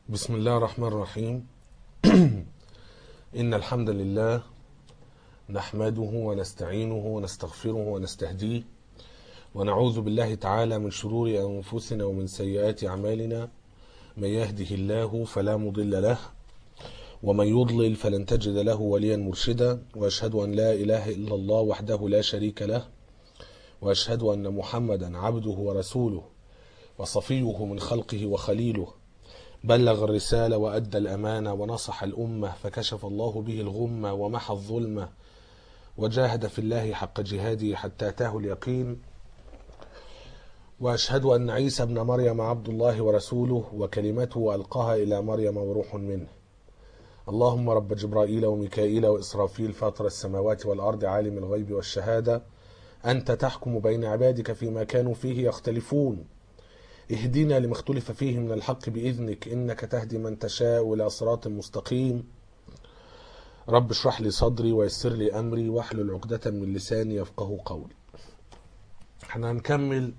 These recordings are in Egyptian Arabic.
بسم الله الرحمن الرحيم إن الحمد لله نحمده ونستعينه ونستغفره ونستهديه ونعوذ بالله تعالى من شرور أنفسنا ومن سيئات أعمالنا من يهده الله فلا مضل له ومن يضلل فلن تجد له وليا مرشدا وأشهد أن لا إله إلا الله وحده لا شريك له وأشهد أن محمدا عبده ورسوله وصفيه من خلقه وخليله بلغ الرسالة وأدى الأمانة ونصح الأمة فكشف الله به الغمة ومحى الظلمة وجاهد في الله حق جهاده حتى أتاه اليقين وأشهد أن عيسى ابن مريم عبد الله ورسوله وكلمته ألقاها إلى مريم وروح منه اللهم رب جبرائيل وميكائيل وإسرافيل فاطر السماوات والأرض عالم الغيب والشهادة أنت تحكم بين عبادك فيما كانوا فيه يختلفون اهدنا لما اختلف فيه من الحق بإذنك إنك تهدي من تشاء إلى صراط مستقيم رب اشرح لي صدري ويسر لي أمري واحلل عقدة من لساني يفقه قولي احنا هنكمل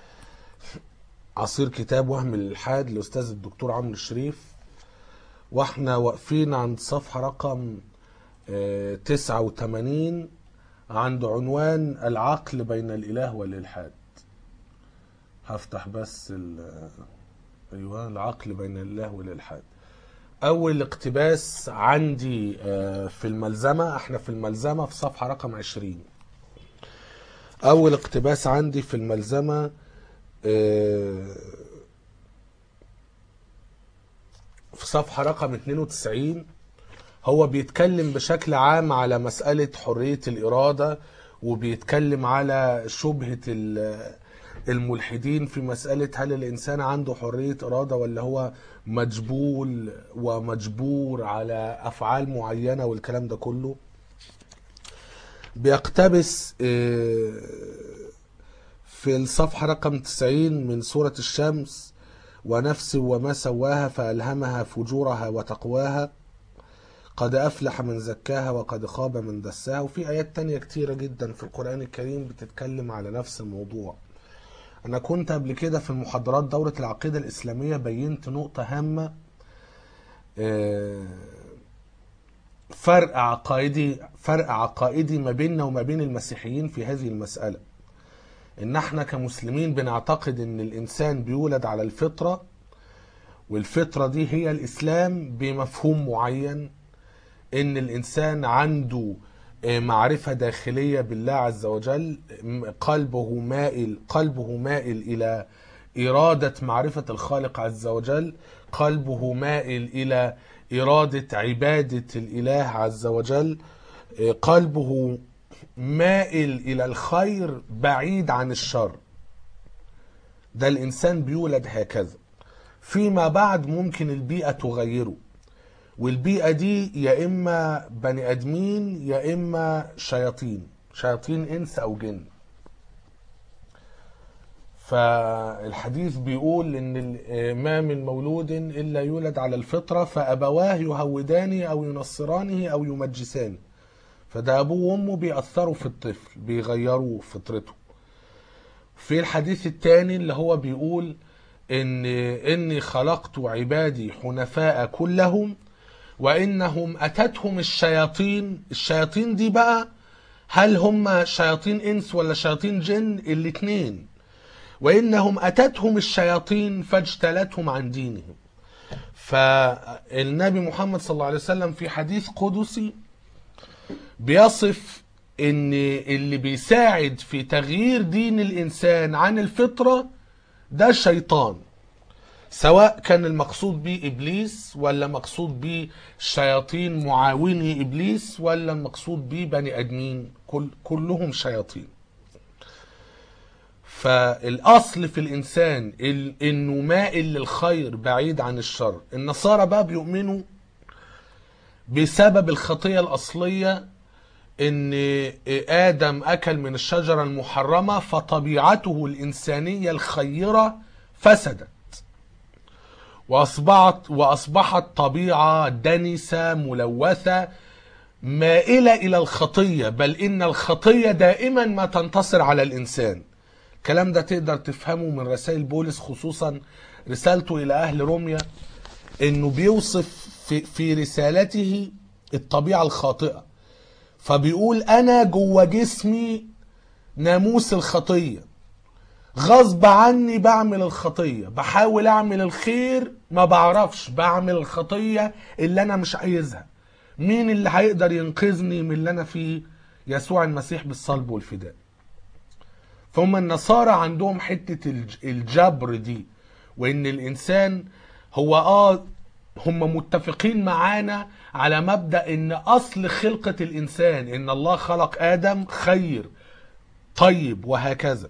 عصير كتاب وهم الإلحاد للأستاذ الدكتور عمرو الشريف واحنا واقفين عند صفحة رقم اه 89 عند عنوان العقل بين الإله والإلحاد هفتح بس ايوه العقل بين الله والالحاد اول اقتباس عندي في الملزمه احنا في الملزمه في صفحه رقم 20 اول اقتباس عندي في الملزمه في صفحه رقم 92 هو بيتكلم بشكل عام على مساله حريه الاراده وبيتكلم على شبهه الملحدين في مسألة هل الإنسان عنده حرية إرادة ولا هو مجبول ومجبور على أفعال معينة والكلام ده كله بيقتبس في الصفحة رقم 90 من سورة الشمس ونفس وما سواها فألهمها فجورها وتقواها قد أفلح من زكاها وقد خاب من دساها وفي آيات تانية كتيرة جدا في القرآن الكريم بتتكلم على نفس الموضوع أنا كنت قبل كده في المحاضرات دورة العقيدة الإسلامية بينت نقطة هامة فرق عقائدي فرق عقائدي ما بيننا وما بين المسيحيين في هذه المسألة إن احنا كمسلمين بنعتقد إن الإنسان بيولد على الفطرة والفطرة دي هي الإسلام بمفهوم معين إن الإنسان عنده معرفة داخلية بالله عز وجل قلبه مائل قلبه مائل إلى إرادة معرفة الخالق عز وجل قلبه مائل إلى إرادة عبادة الإله عز وجل قلبه مائل إلى الخير بعيد عن الشر ده الإنسان بيولد هكذا فيما بعد ممكن البيئة تغيره والبيئة دي يا إما بني آدمين يا إما شياطين شياطين إنس أو جن فالحديث بيقول إن ما من مولود إلا يولد على الفطرة فأبواه يهودانه أو ينصرانه أو يمجسانه فده أبوه وأمه بيأثروا في الطفل بيغيروا فطرته في الحديث الثاني اللي هو بيقول إن إني خلقت عبادي حنفاء كلهم وانهم اتتهم الشياطين الشياطين دي بقى هل هم شياطين انس ولا شياطين جن الاثنين وانهم اتتهم الشياطين فاجتلتهم عن دينهم فالنبي محمد صلى الله عليه وسلم في حديث قدسي بيصف ان اللي بيساعد في تغيير دين الانسان عن الفطره ده شيطان سواء كان المقصود به ابليس ولا مقصود به شياطين معاوني ابليس ولا المقصود به بني ادمين كل كلهم شياطين فالاصل في الانسان انه مائل للخير بعيد عن الشر النصارى بقى بيؤمنوا بسبب الخطيه الاصليه ان ادم اكل من الشجره المحرمه فطبيعته الانسانيه الخيره فسدت واصبحت واصبحت طبيعه دنسه ملوثه مائله الى الخطيه بل ان الخطيه دائما ما تنتصر على الانسان الكلام ده تقدر تفهمه من رسائل بولس خصوصا رسالته الى اهل روميا انه بيوصف في, في رسالته الطبيعة الخاطئة فبيقول انا جوه جسمي ناموس الخطية غصب عني بعمل الخطية بحاول اعمل الخير ما بعرفش بعمل الخطية اللي انا مش عايزها مين اللي هيقدر ينقذني من اللي انا فيه يسوع المسيح بالصلب والفداء فهم النصارى عندهم حتة الج- الجبر دي وان الانسان هو اه هم متفقين معانا على مبدأ ان اصل خلقة الانسان ان الله خلق ادم خير طيب وهكذا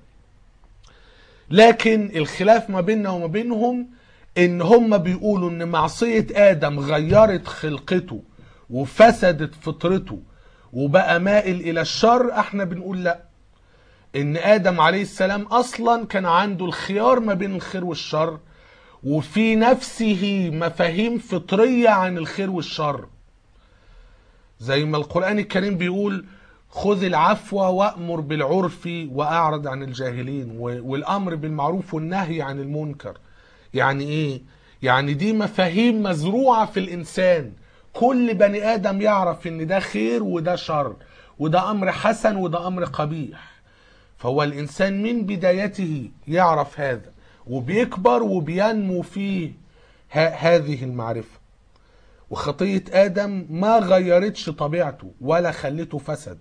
لكن الخلاف ما بيننا وما بينهم ان هم بيقولوا ان معصية ادم غيرت خلقته وفسدت فطرته وبقى مائل الى الشر احنا بنقول لا ان ادم عليه السلام اصلا كان عنده الخيار ما بين الخير والشر وفي نفسه مفاهيم فطرية عن الخير والشر زي ما القرآن الكريم بيقول خذ العفو وأمر بالعرف وأعرض عن الجاهلين و- والأمر بالمعروف والنهي عن المنكر يعني إيه؟ يعني دي مفاهيم مزروعة في الإنسان كل بني آدم يعرف إن ده خير وده شر وده أمر حسن وده أمر قبيح فهو الإنسان من بدايته يعرف هذا وبيكبر وبينمو فيه ه- هذه المعرفة وخطية آدم ما غيرتش طبيعته ولا خلته فسد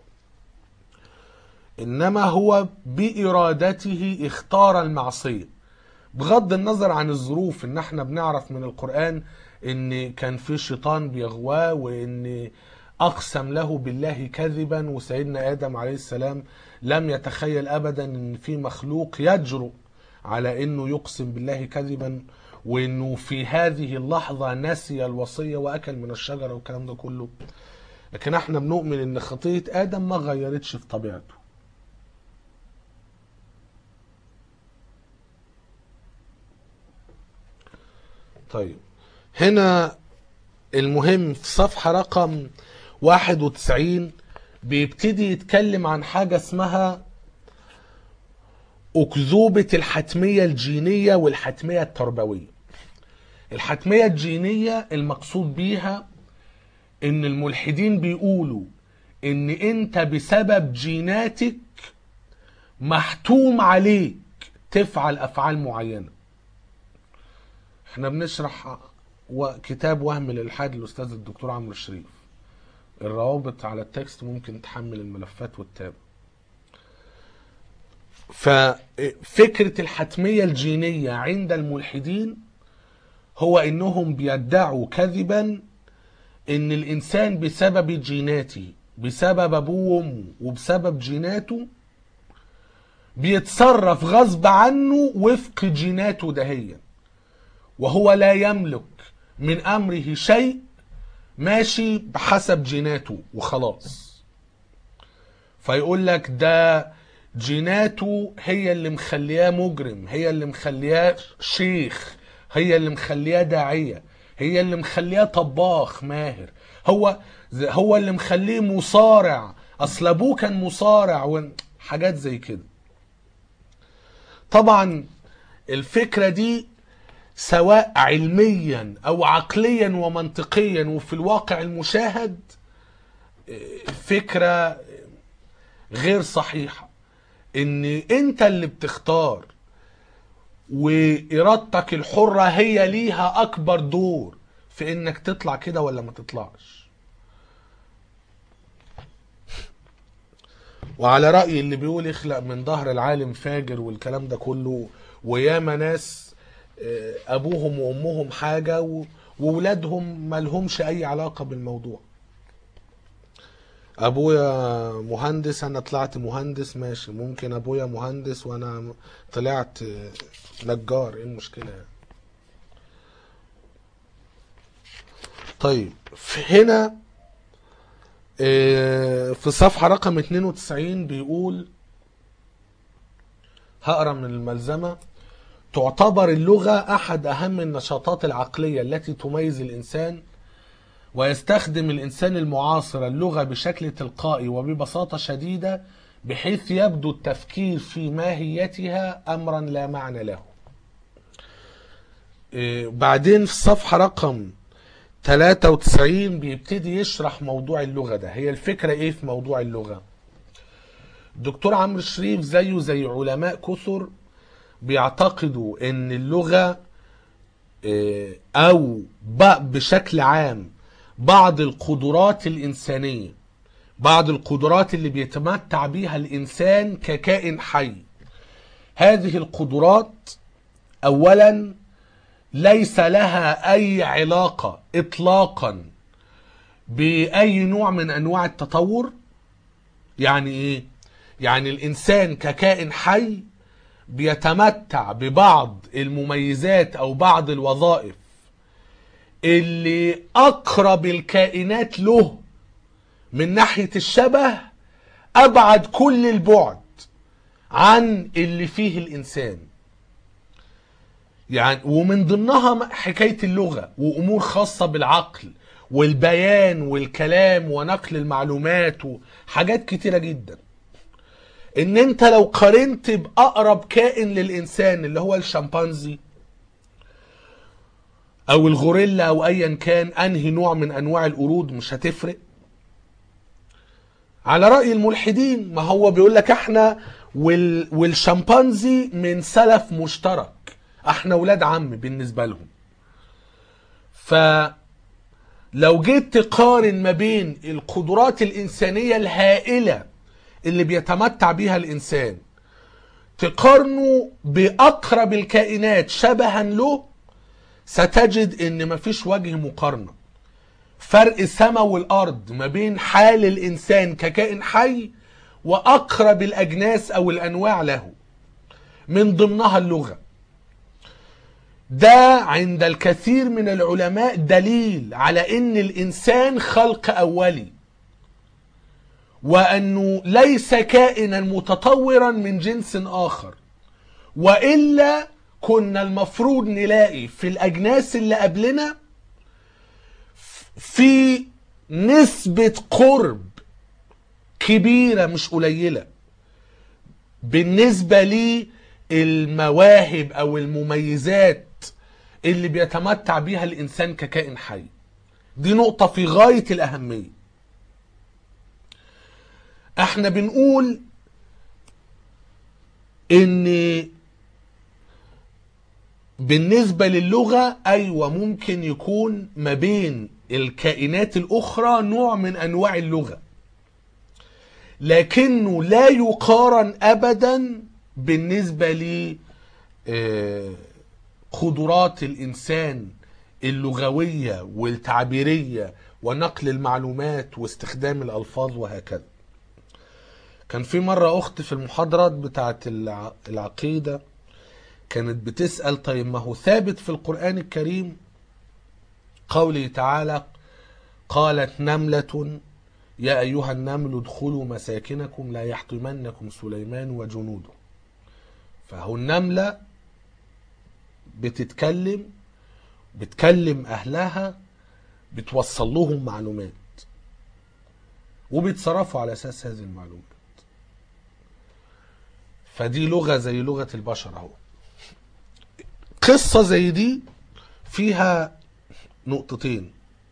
إنما هو بإرادته اختار المعصية بغض النظر عن الظروف إن احنا بنعرف من القرآن إن كان في شيطان بيغواه وإن أقسم له بالله كذبا وسيدنا آدم عليه السلام لم يتخيل أبدا إن في مخلوق يجرؤ على إنه يقسم بالله كذبا وإنه في هذه اللحظة نسي الوصية وأكل من الشجرة والكلام ده كله لكن احنا بنؤمن إن خطية آدم ما غيرتش في طبيعته طيب هنا المهم في صفحة رقم 91 بيبتدي يتكلم عن حاجة اسمها أكذوبة الحتمية الجينية والحتمية التربوية الحتمية الجينية المقصود بيها ان الملحدين بيقولوا ان انت بسبب جيناتك محتوم عليك تفعل افعال معينة احنا بنشرح و- كتاب وهم الالحاد للاستاذ الدكتور عمرو الشريف الروابط على التكست ممكن تحمل الملفات والتاب ففكرة الحتمية الجينية عند الملحدين هو انهم بيدعوا كذبا ان الانسان بسبب جيناته بسبب ابوه وامه وبسبب جيناته بيتصرف غصب عنه وفق جيناته دهيا وهو لا يملك من امره شيء ماشي بحسب جيناته وخلاص فيقول لك ده جيناته هي اللي مخلياه مجرم هي اللي مخلياه شيخ هي اللي مخلياه داعية هي اللي مخلياه طباخ ماهر هو هو اللي مخليه مصارع اصل ابوه كان مصارع وحاجات زي كده طبعا الفكرة دي سواء علميا او عقليا ومنطقيا وفي الواقع المشاهد فكرة غير صحيحة ان انت اللي بتختار وارادتك الحرة هي ليها اكبر دور في انك تطلع كده ولا ما تطلعش وعلى رأي اللي بيقول يخلق من ظهر العالم فاجر والكلام ده كله وياما ناس آه، ابوهم وامهم حاجة و- وولادهم مالهمش اي علاقة بالموضوع ابويا مهندس انا طلعت مهندس ماشي ممكن ابويا مهندس وانا طلعت آه، نجار ايه المشكلة يعني طيب في هنا آه، في صفحة رقم 92 بيقول هقرا من الملزمة تعتبر اللغة أحد أهم النشاطات العقلية التي تميز الإنسان ويستخدم الإنسان المعاصر اللغة بشكل تلقائي وببساطة شديدة بحيث يبدو التفكير في ماهيتها أمرا لا معنى له إيه، بعدين في الصفحة رقم 93 بيبتدي يشرح موضوع اللغة ده هي الفكرة ايه في موضوع اللغة دكتور عمرو شريف زيه زي علماء كثر بيعتقدوا ان اللغة إيه، او ب- بشكل عام بعض القدرات الإنسانية بعض القدرات اللي بيتمتع بيها الإنسان ككائن حي هذه القدرات أولا ليس لها أي علاقة إطلاقا بأي نوع من أنواع التطور يعني إيه؟ يعني الإنسان ككائن حي بيتمتع ببعض المميزات أو بعض الوظائف اللي أقرب الكائنات له من ناحية الشبه أبعد كل البعد عن اللي فيه الإنسان يعني ومن ضمنها حكاية اللغة وأمور خاصة بالعقل والبيان والكلام ونقل المعلومات وحاجات كتيرة جدا ان انت لو قارنت بأقرب كائن للإنسان اللي هو الشمبانزي او الغوريلا او ايا كان انهي نوع من انواع القرود مش هتفرق على رأي الملحدين ما هو بيقول لك احنا وال والشمبانزي من سلف مشترك احنا ولاد عم بالنسبة لهم فلو جيت تقارن ما بين القدرات الإنسانية الهائلة اللي بيتمتع بيها الإنسان تقارنه بأقرب الكائنات شبها له ستجد ان مفيش وجه مقارنة فرق السماء والارض ما بين حال الانسان ككائن حي واقرب الاجناس او الانواع له من ضمنها اللغة ده عند الكثير من العلماء دليل على ان الانسان خلق اولي وانه ليس كائنا متطورا من جنس اخر والا كنا المفروض نلاقي في الاجناس اللي قبلنا في نسبة قرب كبيرة مش قليلة بالنسبة للمواهب او المميزات اللي بيتمتع بيها الانسان ككائن حي دي نقطة في غاية الاهمية احنا بنقول ان بالنسبة للغة أيوة ممكن يكون ما بين الكائنات الأخرى نوع من أنواع اللغة لكنه لا يقارن أبدا بالنسبة ل آه، قدرات الإنسان اللغوية والتعبيرية ونقل المعلومات واستخدام الألفاظ وهكذا كان في مرة أخت في المحاضرات بتاعت الع- العقيدة كانت بتسأل طيب ما هو ثابت في القرآن الكريم قوله تعالى قالت نملة يا أيها النمل ادخلوا مساكنكم لا يحطمنكم سليمان وجنوده فهو النملة بتتكلم بتكلم أهلها بتوصل لهم معلومات وبيتصرفوا على أساس هذه المعلومات فدي لغة زي لغة البشر أهو قصة زي دي فيها نقطتين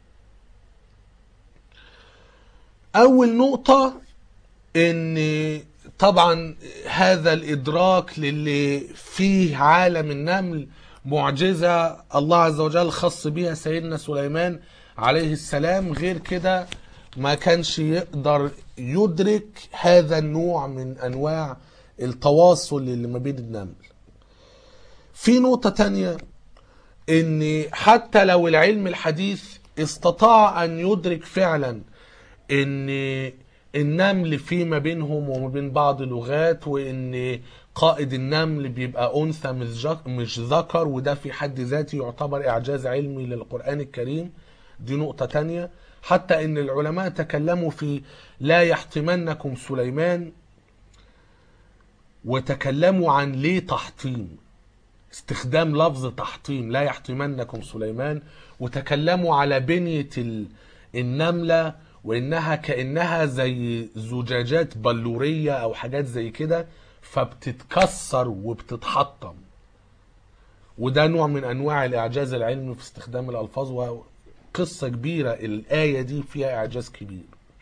أول نقطة إن طبعا هذا الإدراك للي فيه عالم النمل معجزة الله عز وجل خص بها سيدنا سليمان عليه السلام غير كده ما كانش يقدر يدرك هذا النوع من أنواع التواصل اللي ما بين النمل في نقطة تانية ان حتى لو العلم الحديث استطاع ان يدرك فعلا ان النمل في ما بينهم وما بين بعض لغات وان قائد النمل بيبقى انثى مش جك- مش ذكر وده في حد ذاته يعتبر اعجاز علمي للقرآن الكريم دي نقطة تانية حتى ان العلماء تكلموا في لا يحطمنكم سليمان وتكلموا عن ليه تحطيم استخدام لفظ تحطيم لا يحطمنكم سليمان وتكلموا على بنية ال- النملة وإنها كأنها زي زجاجات بلورية أو حاجات زي كده فبتتكسر وبتتحطم وده نوع من انواع الاعجاز العلمي في استخدام الالفاظ وقصه كبيره الايه دي فيها اعجاز كبير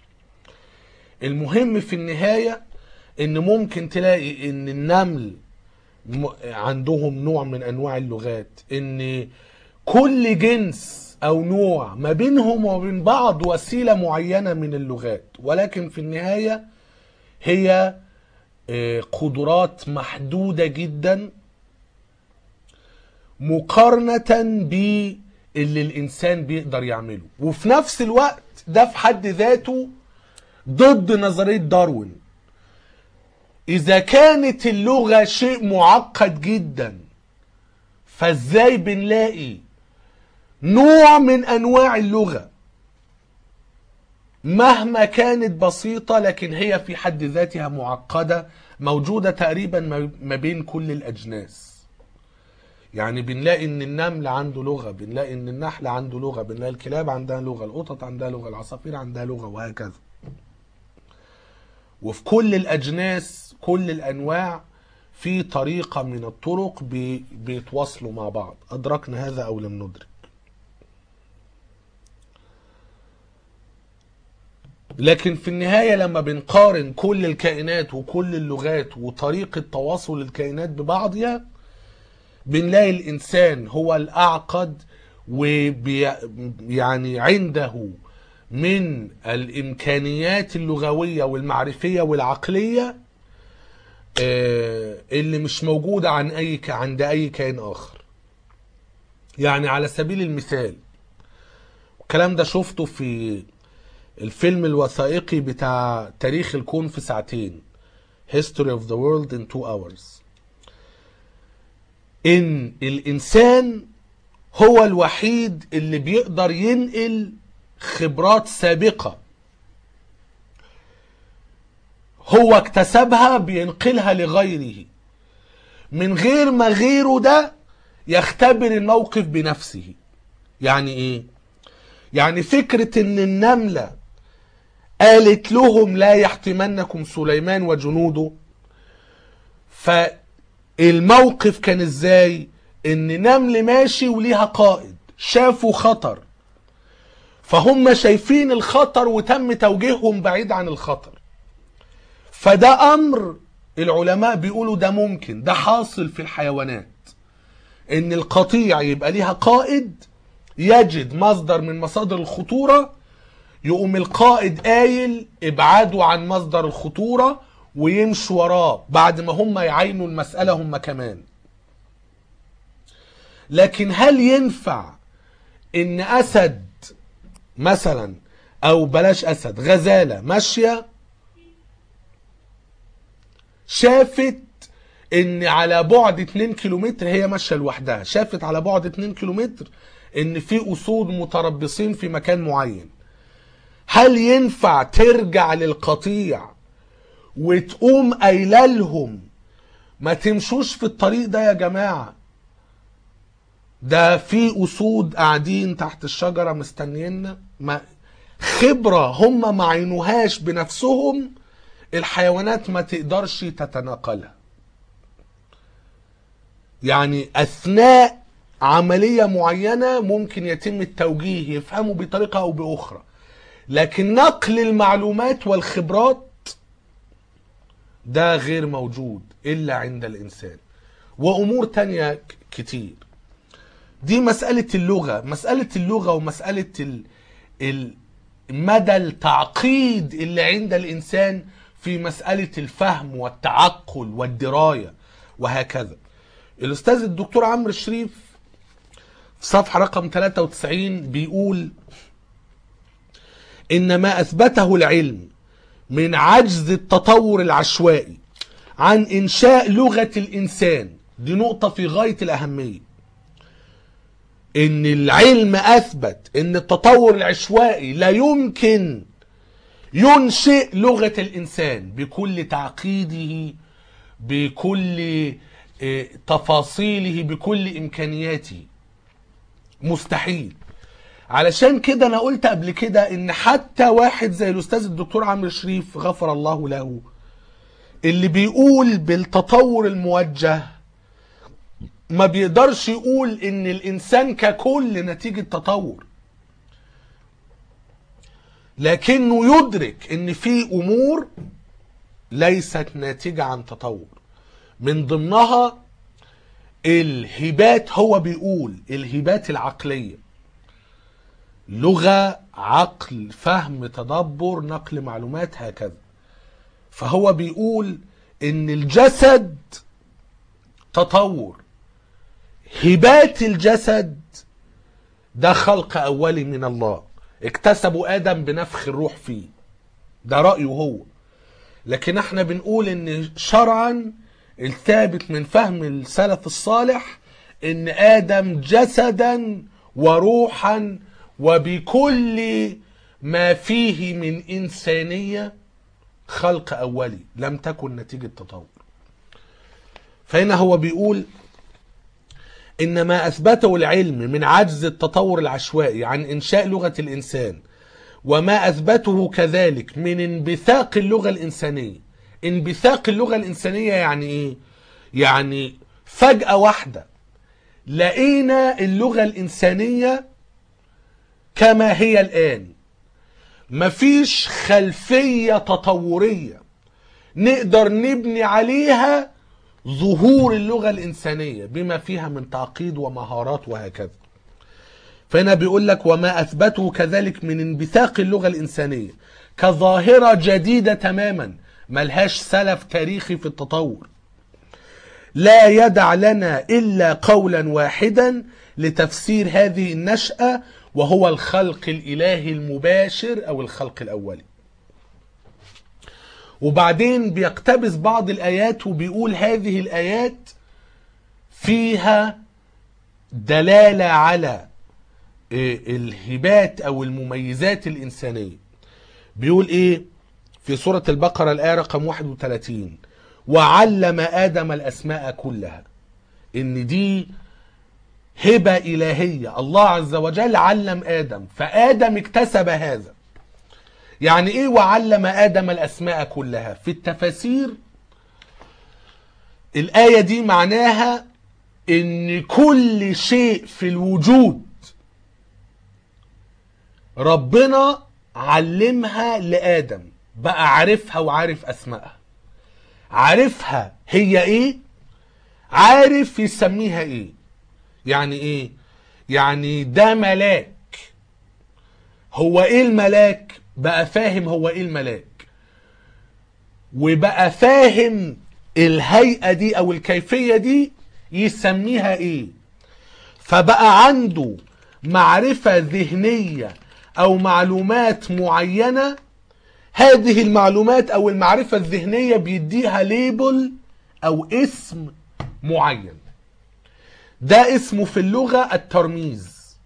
المهم في النهايه ان ممكن تلاقي ان النمل م- عندهم نوع من انواع اللغات ان كل جنس او نوع ما بينهم وبين بعض وسيله معينه من اللغات ولكن في النهايه هي آه، قدرات محدوده جدا مقارنه باللي الانسان بيقدر يعمله وفي نفس الوقت ده في حد ذاته ضد نظريه داروين اذا كانت اللغه شيء معقد جدا فازاي بنلاقي نوع من انواع اللغه مهما كانت بسيطه لكن هي في حد ذاتها معقده موجوده تقريبا ما- ما بين كل الاجناس يعني بنلاقي ان النمل عنده لغه بنلاقي ان النحل عنده لغه بنلاقي الكلاب عندها لغه القطط عندها لغه العصافير عندها لغه وهكذا وفي كل الاجناس كل الانواع في طريقه من الطرق بي- بيتواصلوا مع بعض ادركنا هذا او لم ندرك لكن في النهاية لما بنقارن كل الكائنات وكل اللغات وطريقة تواصل الكائنات ببعضها بنلاقي الإنسان هو الأعقد وبي يعني عنده من الإمكانيات اللغوية والمعرفية والعقلية آه، اللي مش موجودة عن أي ك- عند أي كائن آخر يعني على سبيل المثال الكلام ده شفته في الفيلم الوثائقي بتاع تاريخ الكون في ساعتين History of the World in Two Hours إن الإنسان هو الوحيد اللي بيقدر ينقل خبرات سابقة هو اكتسبها بينقلها لغيره من غير ما غيره ده يختبر الموقف بنفسه يعني ايه يعني فكرة ان النملة قالت لهم لا يحتمنكم سليمان وجنوده فالموقف كان ازاي ان نمل ماشي وليها قائد شافوا خطر فهم شايفين الخطر وتم توجيههم بعيد عن الخطر فده امر العلماء بيقولوا ده ممكن ده حاصل في الحيوانات ان القطيع يبقى ليها قائد يجد مصدر من مصادر الخطورة يقوم القائد قايل ابعدوا عن مصدر الخطورة ويمشوا وراه بعد ما هم يعينوا المسألة هم كمان لكن هل ينفع ان اسد مثلا او بلاش اسد غزالة ماشية شافت ان على بعد 2 كيلومتر هي ماشيه لوحدها شافت على بعد 2 كيلومتر ان في اسود متربصين في مكان معين هل ينفع ترجع للقطيع وتقوم قايله لهم ما تمشوش في الطريق ده يا جماعه ده في اسود قاعدين تحت الشجره مستنينا ما خبره هم ما عينوهاش بنفسهم الحيوانات ما تقدرش تتناقلها يعني اثناء عمليه معينه ممكن يتم التوجيه يفهموا بطريقه او باخرى لكن نقل المعلومات والخبرات ده غير موجود الا عند الانسان وامور تانية ك- كتير دي مسألة اللغة مسألة اللغة ومسألة ال... ال... مدى التعقيد اللي عند الإنسان في مسألة الفهم والتعقل والدراية وهكذا الأستاذ الدكتور عمرو الشريف في صفحة رقم 93 بيقول إن ما أثبته العلم من عجز التطور العشوائي عن إنشاء لغة الإنسان دي نقطة في غاية الأهمية ان العلم اثبت ان التطور العشوائي لا يمكن ينشئ لغة الانسان بكل تعقيده بكل آه، تفاصيله بكل امكانياته مستحيل علشان كده انا قلت قبل كده ان حتى واحد زي الاستاذ الدكتور عمرو شريف غفر الله له اللي بيقول بالتطور الموجه ما بيقدرش يقول ان الانسان ككل نتيجة تطور لكنه يدرك ان في امور ليست ناتجة عن تطور من ضمنها الهبات هو بيقول الهبات العقلية لغة عقل فهم تدبر نقل معلومات هكذا فهو بيقول ان الجسد تطور هبات الجسد ده خلق اولي من الله اكتسبوا ادم بنفخ الروح فيه ده رايه هو لكن احنا بنقول ان شرعا الثابت من فهم السلف الصالح ان ادم جسدا وروحا وبكل ما فيه من انسانيه خلق اولي لم تكن نتيجه تطور فهنا هو بيقول ان ما اثبته العلم من عجز التطور العشوائي عن انشاء لغه الانسان وما اثبته كذلك من انبثاق اللغه الانسانيه انبثاق اللغه الانسانيه يعني ايه يعني فجاه واحده لقينا اللغه الانسانيه كما هي الان مفيش خلفيه تطوريه نقدر نبني عليها ظهور اللغه الانسانيه بما فيها من تعقيد ومهارات وهكذا فهنا بيقول لك وما اثبته كذلك من انبثاق اللغه الانسانيه كظاهره جديده تماما ملهاش سلف تاريخي في التطور لا يدع لنا الا قولا واحدا لتفسير هذه النشاه وهو الخلق الالهي المباشر او الخلق الاولي وبعدين بيقتبس بعض الايات وبيقول هذه الايات فيها دلاله على الهبات او المميزات الانسانيه بيقول ايه في سوره البقره الايه رقم 31 وعلم ادم الاسماء كلها ان دي هبه الهيه الله عز وجل علم ادم فادم اكتسب هذا يعني ايه وعلم ادم الاسماء كلها في التفاسير الايه دي معناها ان كل شيء في الوجود ربنا علمها لادم بقى عارفها وعارف اسمائها عارفها هي ايه عارف يسميها ايه يعني ايه يعني ده ملاك هو ايه الملاك بقى فاهم هو ايه الملاك وبقى فاهم الهيئة دي او الكيفية دي يسميها ايه فبقى عنده معرفة ذهنية او معلومات معينة هذه المعلومات او المعرفة الذهنية بيديها ليبل او اسم معين ده اسمه في اللغة الترميز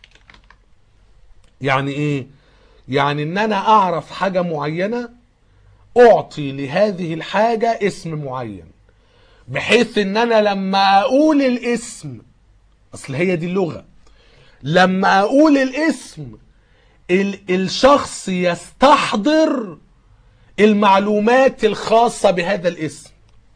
يعني ايه يعني ان انا اعرف حاجة معينة اعطي لهذه الحاجة اسم معين بحيث ان انا لما اقول الاسم اصل هي دي اللغة لما اقول الاسم ال الشخص يستحضر المعلومات الخاصة بهذا الاسم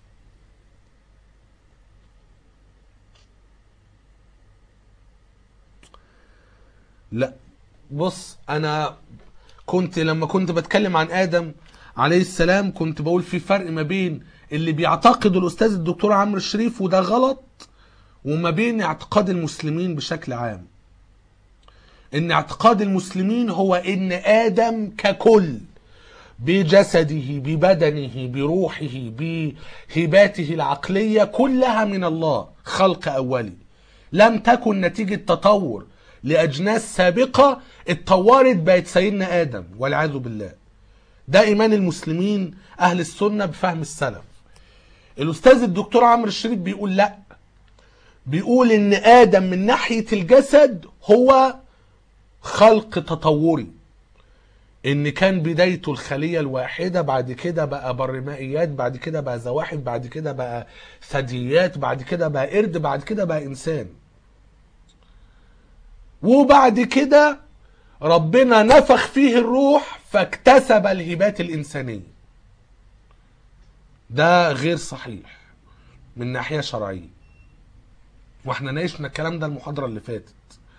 لا بص انا كنت لما كنت بتكلم عن ادم عليه السلام كنت بقول في فرق ما بين اللي بيعتقده الاستاذ الدكتور عمرو الشريف وده غلط وما بين اعتقاد المسلمين بشكل عام ان اعتقاد المسلمين هو ان ادم ككل بجسده ببدنه بروحه بهباته العقليه كلها من الله خلق اولي لم تكن نتيجه تطور لاجناس سابقه اتطورت بقت سيدنا ادم والعياذ بالله ده ايمان المسلمين اهل السنه بفهم السلف الاستاذ الدكتور عمرو الشريف بيقول لا بيقول ان ادم من ناحيه الجسد هو خلق تطوري ان كان بدايته الخليه الواحده بعد كده بقى برمائيات بعد كده بقى زواحف بعد كده بقى ثدييات بعد كده بقى قرد بعد كده بقى انسان وبعد كده ربنا نفخ فيه الروح فاكتسب الهبات الإنسانية ده غير صحيح من ناحية شرعية واحنا ناقشنا الكلام ده المحاضرة اللي فاتت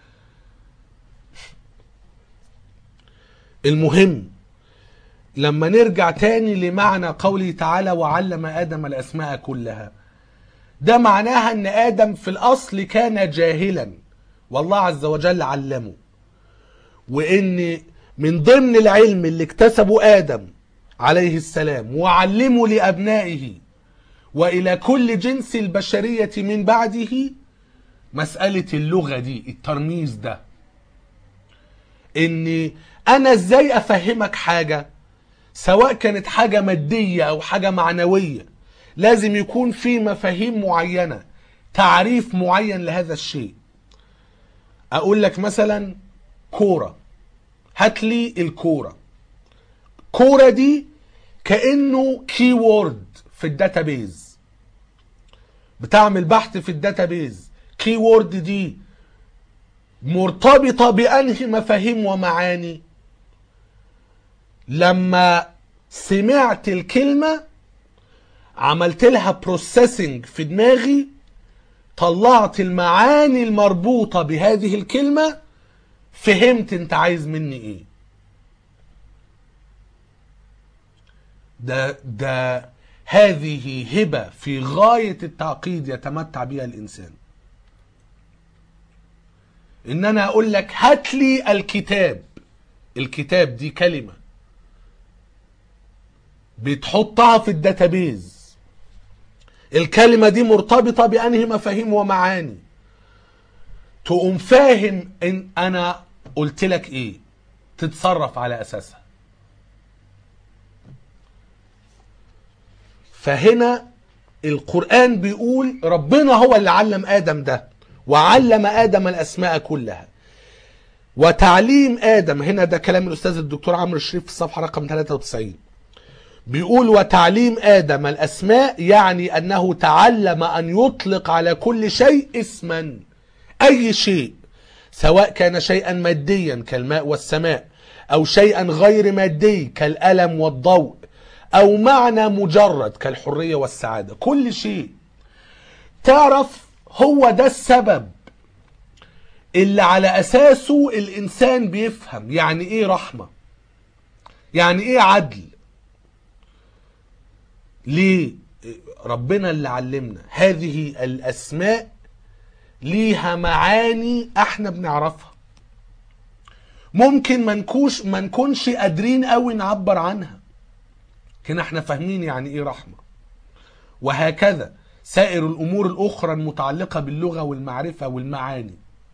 المهم لما نرجع تاني لمعنى قوله تعالى وعلم آدم الأسماء كلها ده معناها ان آدم في الأصل كان جاهلا والله عز وجل علمه وان من ضمن العلم اللي اكتسبه آدم عليه السلام وعلمه لأبنائه وإلى كل جنس البشرية من بعده مسألة اللغة دي الترميز ده ان انا ازاي افهمك حاجة سواء كانت حاجة مادية او حاجة معنوية لازم يكون في مفاهيم معينة تعريف معين لهذا الشيء اقول لك مثلا كورة هات لي الكورة كورة دي كأنه كي وورد في الداتابيز بتعمل بحث في الداتابيز كي وورد دي مرتبطة بأنهي مفاهيم ومعاني لما سمعت الكلمة عملت لها بروسيسنج في دماغي طلعت المعاني المربوطة بهذه الكلمة فهمت انت عايز مني ايه ده ده هذه هبة في غاية التعقيد يتمتع بها الإنسان إن أنا أقول لك هات لي الكتاب الكتاب دي كلمة بتحطها في الداتابيز الكلمة دي مرتبطة بأنهي مفاهيم ومعاني تقوم فاهم إن أنا قلت لك إيه تتصرف على أساسها فهنا القرآن بيقول ربنا هو اللي علم آدم ده وعلم آدم الأسماء كلها وتعليم آدم هنا ده كلام الأستاذ الدكتور عمرو الشريف في الصفحة رقم 93 بيقول وتعليم آدم الأسماء يعني أنه تعلم أن يطلق على كل شيء اسما أي شيء سواء كان شيئا ماديا كالماء والسماء أو شيئا غير مادي كالألم والضوء أو معنى مجرد كالحرية والسعادة كل شيء تعرف هو ده السبب اللي على أساسه الإنسان بيفهم يعني إيه رحمة يعني إيه عدل ليه ربنا اللي علمنا هذه الأسماء ليها معاني احنا بنعرفها ممكن ما نكونش ما نكونش قادرين قوي نعبر عنها لكن احنا فاهمين يعني ايه رحمه وهكذا سائر الامور الاخرى المتعلقه باللغه والمعرفه والمعاني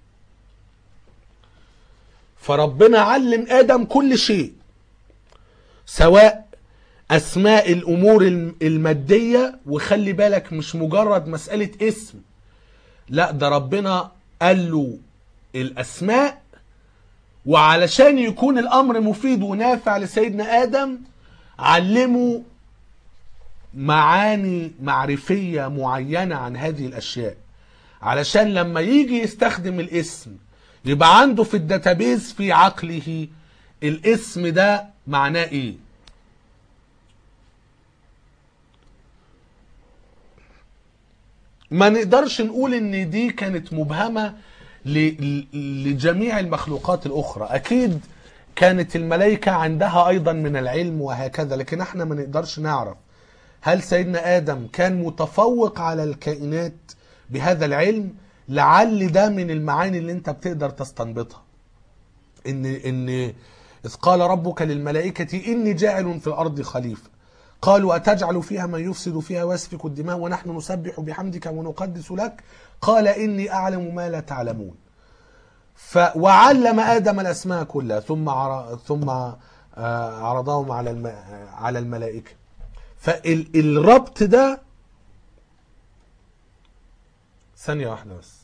فربنا علم ادم كل شيء سواء اسماء الامور الماديه وخلي بالك مش مجرد مساله اسم لا ده ربنا قال له الاسماء وعلشان يكون الامر مفيد ونافع لسيدنا ادم علموا معاني معرفيه معينه عن هذه الاشياء علشان لما يجي يستخدم الاسم يبقى عنده في الداتابيز في عقله الاسم ده معناه ايه ما نقدرش نقول ان دي كانت مبهمه لجميع المخلوقات الاخرى اكيد كانت الملائكه عندها ايضا من العلم وهكذا لكن احنا ما نقدرش نعرف هل سيدنا ادم كان متفوق على الكائنات بهذا العلم لعل ده من المعاني اللي انت بتقدر تستنبطها ان ان اذ قال ربك للملائكه اني جاعل في الارض خليفه قالوا أتجعل فيها من يفسد فيها ويسفك الدماء ونحن نسبح بحمدك ونقدس لك قال إني أعلم ما لا تعلمون ف وعلم آدم الأسماء كلها ثم عر... ثم عرضهم على الم... على الملائكة فالربط ده ثانية واحدة بس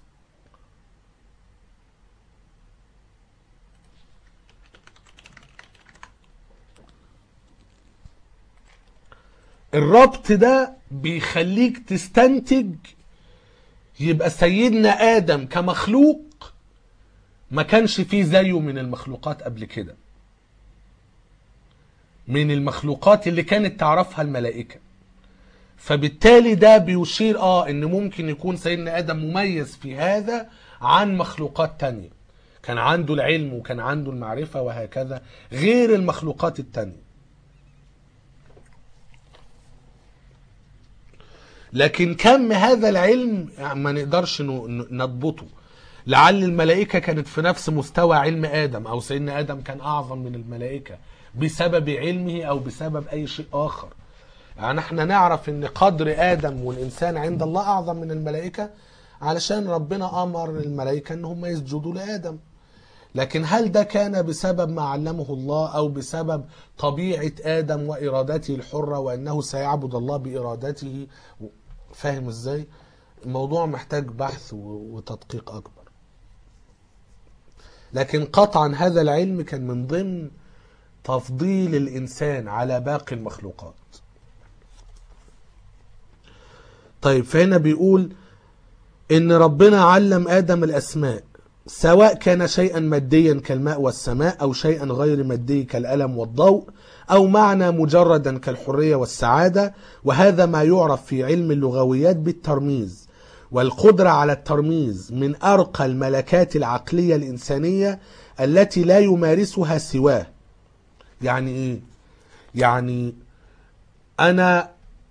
الربط ده بيخليك تستنتج يبقى سيدنا آدم كمخلوق ما كانش فيه زيه من المخلوقات قبل كده من المخلوقات اللي كانت تعرفها الملائكة فبالتالي ده بيشير اه ان ممكن يكون سيدنا ادم مميز في هذا عن مخلوقات تانية كان عنده العلم وكان عنده المعرفة وهكذا غير المخلوقات التانية لكن كم هذا العلم ما نقدرش ن- نضبطه لعل الملائكة كانت في نفس مستوى علم آدم أو سيدنا آدم كان أعظم من الملائكة بسبب علمه أو بسبب أي شيء آخر يعني احنا نعرف ان قدر آدم والإنسان عند الله أعظم من الملائكة علشان ربنا أمر الملائكة ان هم يسجدوا لآدم لكن هل ده كان بسبب ما علمه الله او بسبب طبيعه ادم وارادته الحره وانه سيعبد الله بارادته فاهم ازاي الموضوع محتاج بحث و- وتدقيق اكبر لكن قطعا هذا العلم كان من ضمن تفضيل الانسان على باقي المخلوقات طيب فهنا بيقول ان ربنا علم ادم الاسماء سواء كان شيئا ماديا كالماء والسماء او شيئا غير مادي كالالم والضوء او معنى مجردا كالحريه والسعاده وهذا ما يعرف في علم اللغويات بالترميز والقدره على الترميز من ارقى الملكات العقليه الانسانيه التي لا يمارسها سواه يعني ايه يعني انا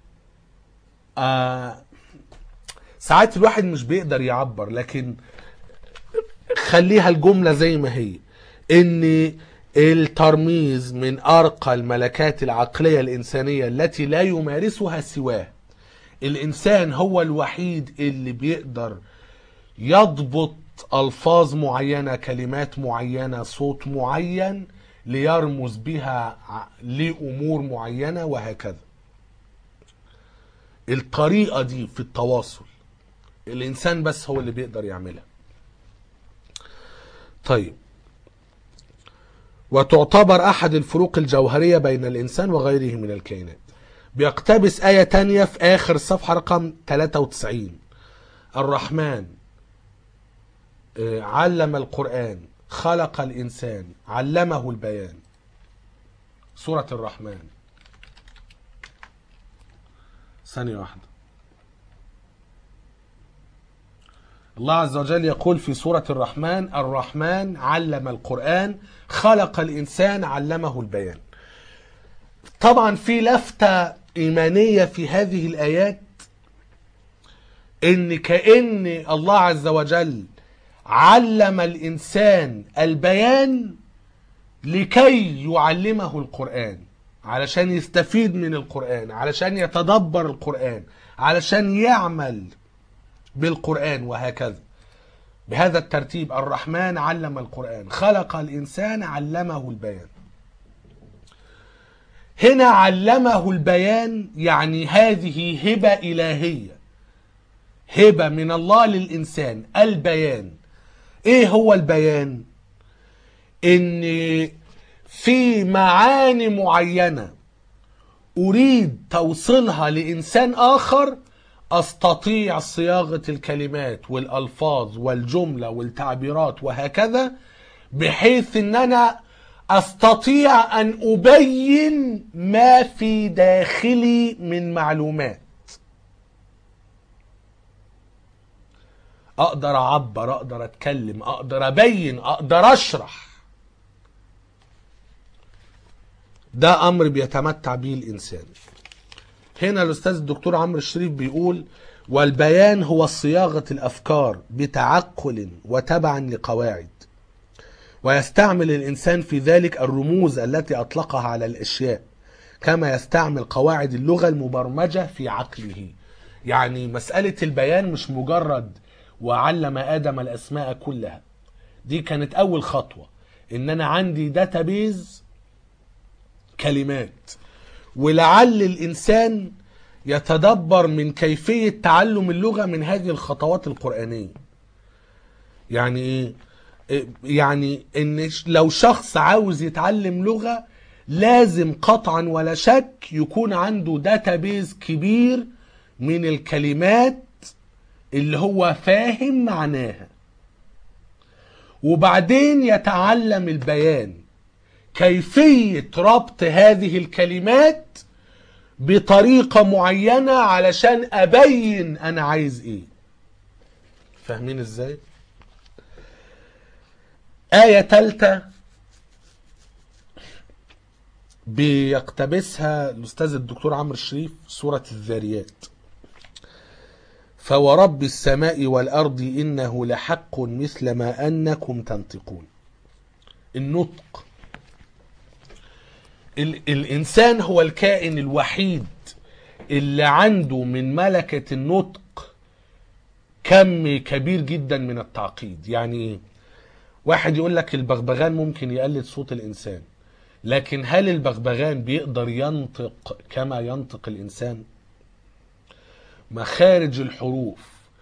آه ساعات الواحد مش بيقدر يعبر لكن خليها الجملة زي ما هي ان الترميز من ارقى الملكات العقلية الانسانية التي لا يمارسها سواه الانسان هو الوحيد اللي بيقدر يضبط الفاظ معينة كلمات معينة صوت معين ليرمز بها ع- لامور معينة وهكذا الطريقة دي في التواصل الانسان بس هو اللي بيقدر يعملها طيب وتعتبر احد الفروق الجوهريه بين الانسان وغيره من الكائنات بيقتبس ايه تانية في اخر الصفحه رقم 93 الرحمن آه، علم القران خلق الانسان علمه البيان سوره الرحمن ثانيه واحده الله عز وجل يقول في سورة الرحمن الرحمن علم القرآن خلق الإنسان علمه البيان طبعا في لفتة إيمانية في هذه الآيات إن كأن الله عز وجل علم الإنسان البيان لكي يعلمه القرآن علشان يستفيد من القرآن علشان يتدبر القرآن علشان يعمل بالقرآن وهكذا بهذا الترتيب الرحمن علم القرآن خلق الإنسان علمه البيان هنا علمه البيان يعني هذه هبة إلهية هبة من الله للإنسان البيان إيه هو البيان؟ إن في معاني معينة أريد توصيلها لإنسان آخر استطيع صياغه الكلمات والالفاظ والجمله والتعبيرات وهكذا بحيث ان انا استطيع ان ابين ما في داخلي من معلومات اقدر اعبر اقدر اتكلم اقدر ابين اقدر اشرح ده امر بيتمتع به الانسان هنا الاستاذ الدكتور عمرو الشريف بيقول والبيان هو صياغه الافكار بتعقل وتبعا لقواعد ويستعمل الانسان في ذلك الرموز التي اطلقها على الاشياء كما يستعمل قواعد اللغه المبرمجه في عقله يعني مساله البيان مش مجرد وعلم ادم الاسماء كلها دي كانت اول خطوه ان انا عندي داتابيز كلمات ولعل الانسان يتدبر من كيفيه تعلم اللغه من هذه الخطوات القرانيه يعني ايه إيه؟ يعني ان ش- لو شخص عاوز يتعلم لغه لازم قطعا ولا شك يكون عنده داتابيز كبير من الكلمات اللي هو فاهم معناها وبعدين يتعلم البيان كيفية ربط هذه الكلمات بطريقة معينة علشان أبين أنا عايز إيه فاهمين إزاي؟ آية تالتة بيقتبسها الأستاذ الدكتور عمرو الشريف سورة الذاريات فورب السماء والأرض إنه لحق مثل ما أنكم تنطقون النطق ال الإنسان هو الكائن الوحيد اللي عنده من ملكة النطق كم كبير جدا من التعقيد يعني واحد يقول لك البغبغان ممكن يقلد صوت الإنسان لكن هل البغبغان بيقدر ينطق كما ينطق الإنسان مخارج الحروف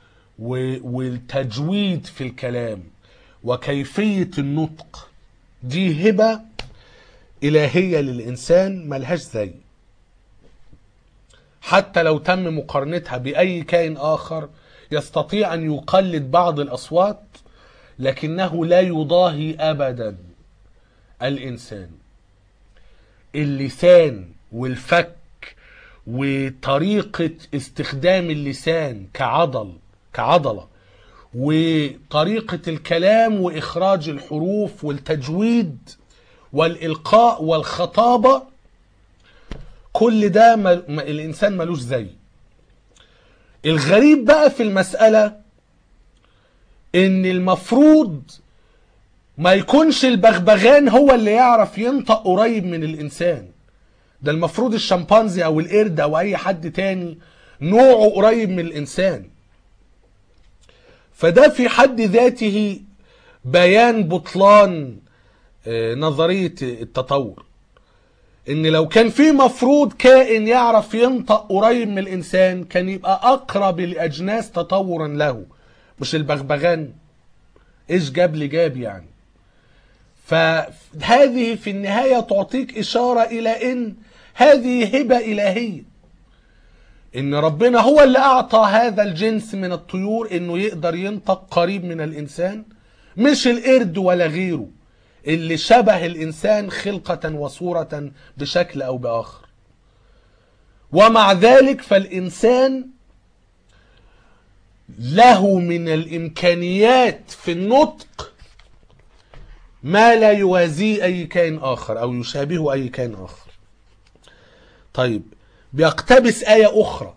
والتجويد في الكلام وكيفية النطق دي هبة إلهية للإنسان ملهاش زي حتى لو تم مقارنتها بأي كائن آخر يستطيع أن يقلد بعض الأصوات لكنه لا يضاهي أبدا الإنسان اللسان والفك وطريقة استخدام اللسان كعضل كعضلة وطريقة الكلام وإخراج الحروف والتجويد والإلقاء والخطابة كل ده ما الإنسان ملوش زي الغريب بقى في المسألة إن المفروض ما يكونش البغبغان هو اللي يعرف ينطق قريب من الإنسان ده المفروض الشمبانزي أو القرد أو أي حد تاني نوعه قريب من الإنسان فده في حد ذاته بيان بطلان نظرية التطور ان لو كان في مفروض كائن يعرف ينطق قريب من الانسان كان يبقى اقرب الاجناس تطورا له مش البغبغان ايش جاب لي جاب يعني فهذه في النهاية تعطيك اشارة الى ان هذه هبة الهية ان ربنا هو اللي اعطى هذا الجنس من الطيور انه يقدر ينطق قريب من الانسان مش القرد ولا غيره اللي شبه الانسان خلقة وصورة بشكل او باخر ومع ذلك فالانسان له من الامكانيات في النطق ما لا يوازيه اي كائن اخر او يشابهه اي كائن اخر طيب بيقتبس آية أخرى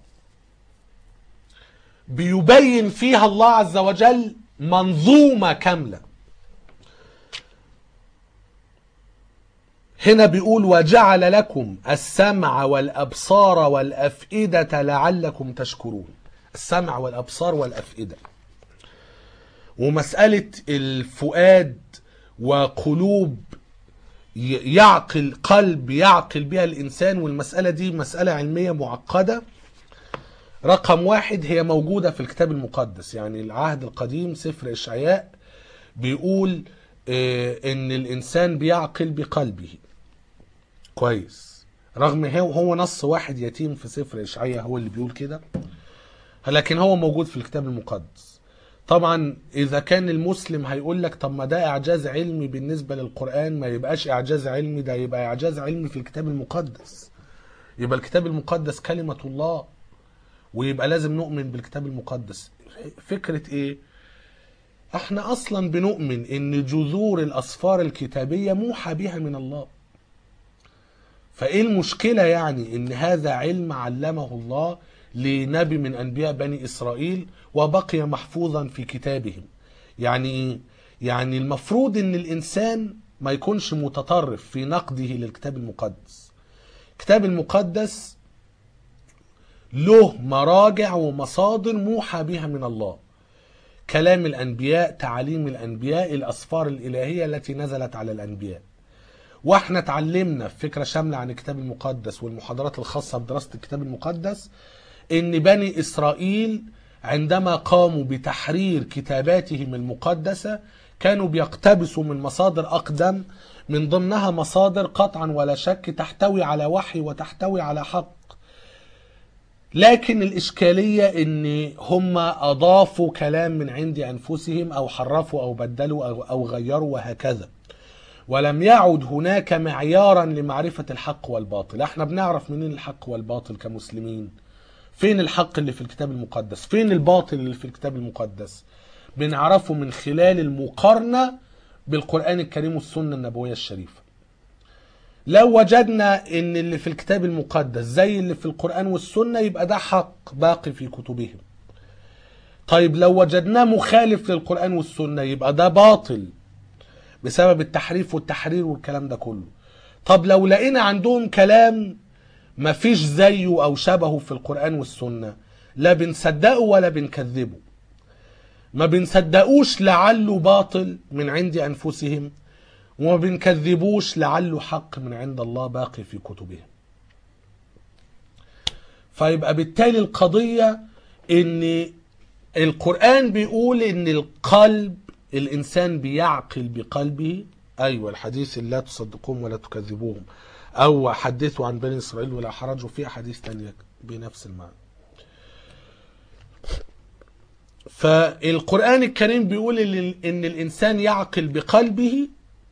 بيبين فيها الله عز وجل منظومة كاملة هنا بيقول وجعل لكم السمع والأبصار والأفئدة لعلكم تشكرون السمع والأبصار والأفئدة ومسألة الفؤاد وقلوب يعقل قلب يعقل بها الإنسان والمسألة دي مسألة علمية معقدة رقم واحد هي موجودة في الكتاب المقدس يعني العهد القديم سفر إشعياء بيقول إن الإنسان بيعقل بقلبه كويس رغم هو هو نص واحد يتيم في سفر إشعياء هو اللي بيقول كده لكن هو موجود في الكتاب المقدس طبعا اذا كان المسلم هيقول لك طب ما ده اعجاز علمي بالنسبه للقران ما يبقاش اعجاز علمي ده يبقى اعجاز علمي في الكتاب المقدس يبقى الكتاب المقدس كلمه الله ويبقى لازم نؤمن بالكتاب المقدس فكره ايه احنا اصلا بنؤمن ان جذور الاسفار الكتابيه موحى بها من الله فايه المشكله يعني ان هذا علم علمه الله لنبي من انبياء بني اسرائيل وبقي محفوظا في كتابهم يعني يعني المفروض ان الانسان ما يكونش متطرف في نقده للكتاب المقدس الكتاب المقدس له مراجع ومصادر موحى بها من الله كلام الانبياء تعاليم الانبياء الاسفار الالهيه التي نزلت على الانبياء واحنا اتعلمنا في فكره شامله عن الكتاب المقدس والمحاضرات الخاصه بدراسه الكتاب المقدس ان بني اسرائيل عندما قاموا بتحرير كتاباتهم المقدسه كانوا بيقتبسوا من مصادر اقدم من ضمنها مصادر قطعا ولا شك تحتوي على وحي وتحتوي على حق لكن الإشكالية إن هم أضافوا كلام من عند أنفسهم أو حرفوا أو بدلوا أو, أو غيروا وهكذا ولم يعد هناك معيارا لمعرفة الحق والباطل احنا بنعرف منين الحق والباطل كمسلمين فين الحق اللي في الكتاب المقدس فين الباطل اللي في الكتاب المقدس بنعرفه من خلال المقارنة بالقرآن الكريم والسنة النبوية الشريفة لو وجدنا ان اللي في الكتاب المقدس زي اللي في القرآن والسنة يبقى ده حق باقي في كتبهم طيب لو وجدناه مخالف للقرآن والسنة يبقى ده باطل بسبب التحريف والتحرير والكلام ده كله طب لو لقينا عندهم كلام مفيش زيه او شبهه في القرآن والسنة لا بنصدقه ولا بنكذبه ما بنصدقوش لعله باطل من عند انفسهم وما بنكذبوش لعله حق من عند الله باقي في كتبهم فيبقى بالتالي القضية ان القرآن بيقول ان القلب الانسان بيعقل بقلبه ايوه الحديث لا تصدقوهم ولا تكذبوهم او حدثوا عن بني اسرائيل ولا حرج وفي احاديث تانية بنفس المعنى فالقرآن الكريم بيقول ان الانسان يعقل بقلبه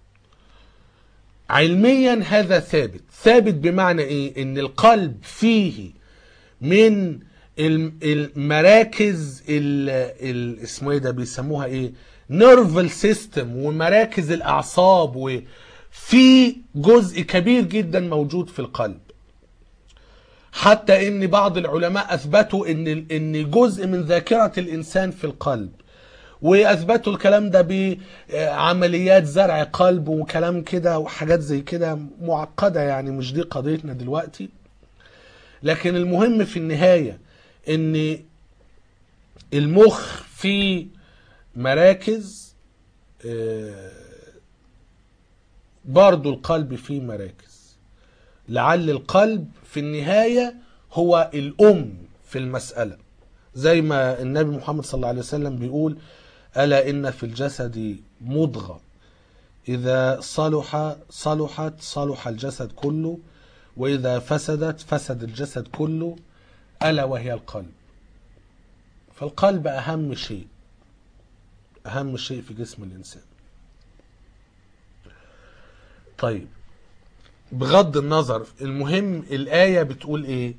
علميا هذا ثابت ثابت بمعنى ايه ان القلب فيه من المراكز ال ال اسمه ايه ده بيسموها ايه نيرفل سيستم ومراكز الاعصاب وفي جزء كبير جدا موجود في القلب حتى ان بعض العلماء اثبتوا ان ان جزء من ذاكره الانسان في القلب واثبتوا الكلام ده بعمليات زرع قلب وكلام كده وحاجات زي كده معقده يعني مش دي قضيتنا دلوقتي لكن المهم في النهايه ان المخ فيه مراكز برضو القلب فيه مراكز لعل القلب في النهاية هو الأم في المسألة زي ما النبي محمد صلى الله عليه وسلم بيقول ألا إن في الجسد مضغة إذا صلح صلحت صلح الجسد كله وإذا فسدت فسد الجسد كله ألا وهي القلب فالقلب أهم شيء أهم شيء في جسم الإنسان طيب بغض النظر المهم الآية بتقول إيه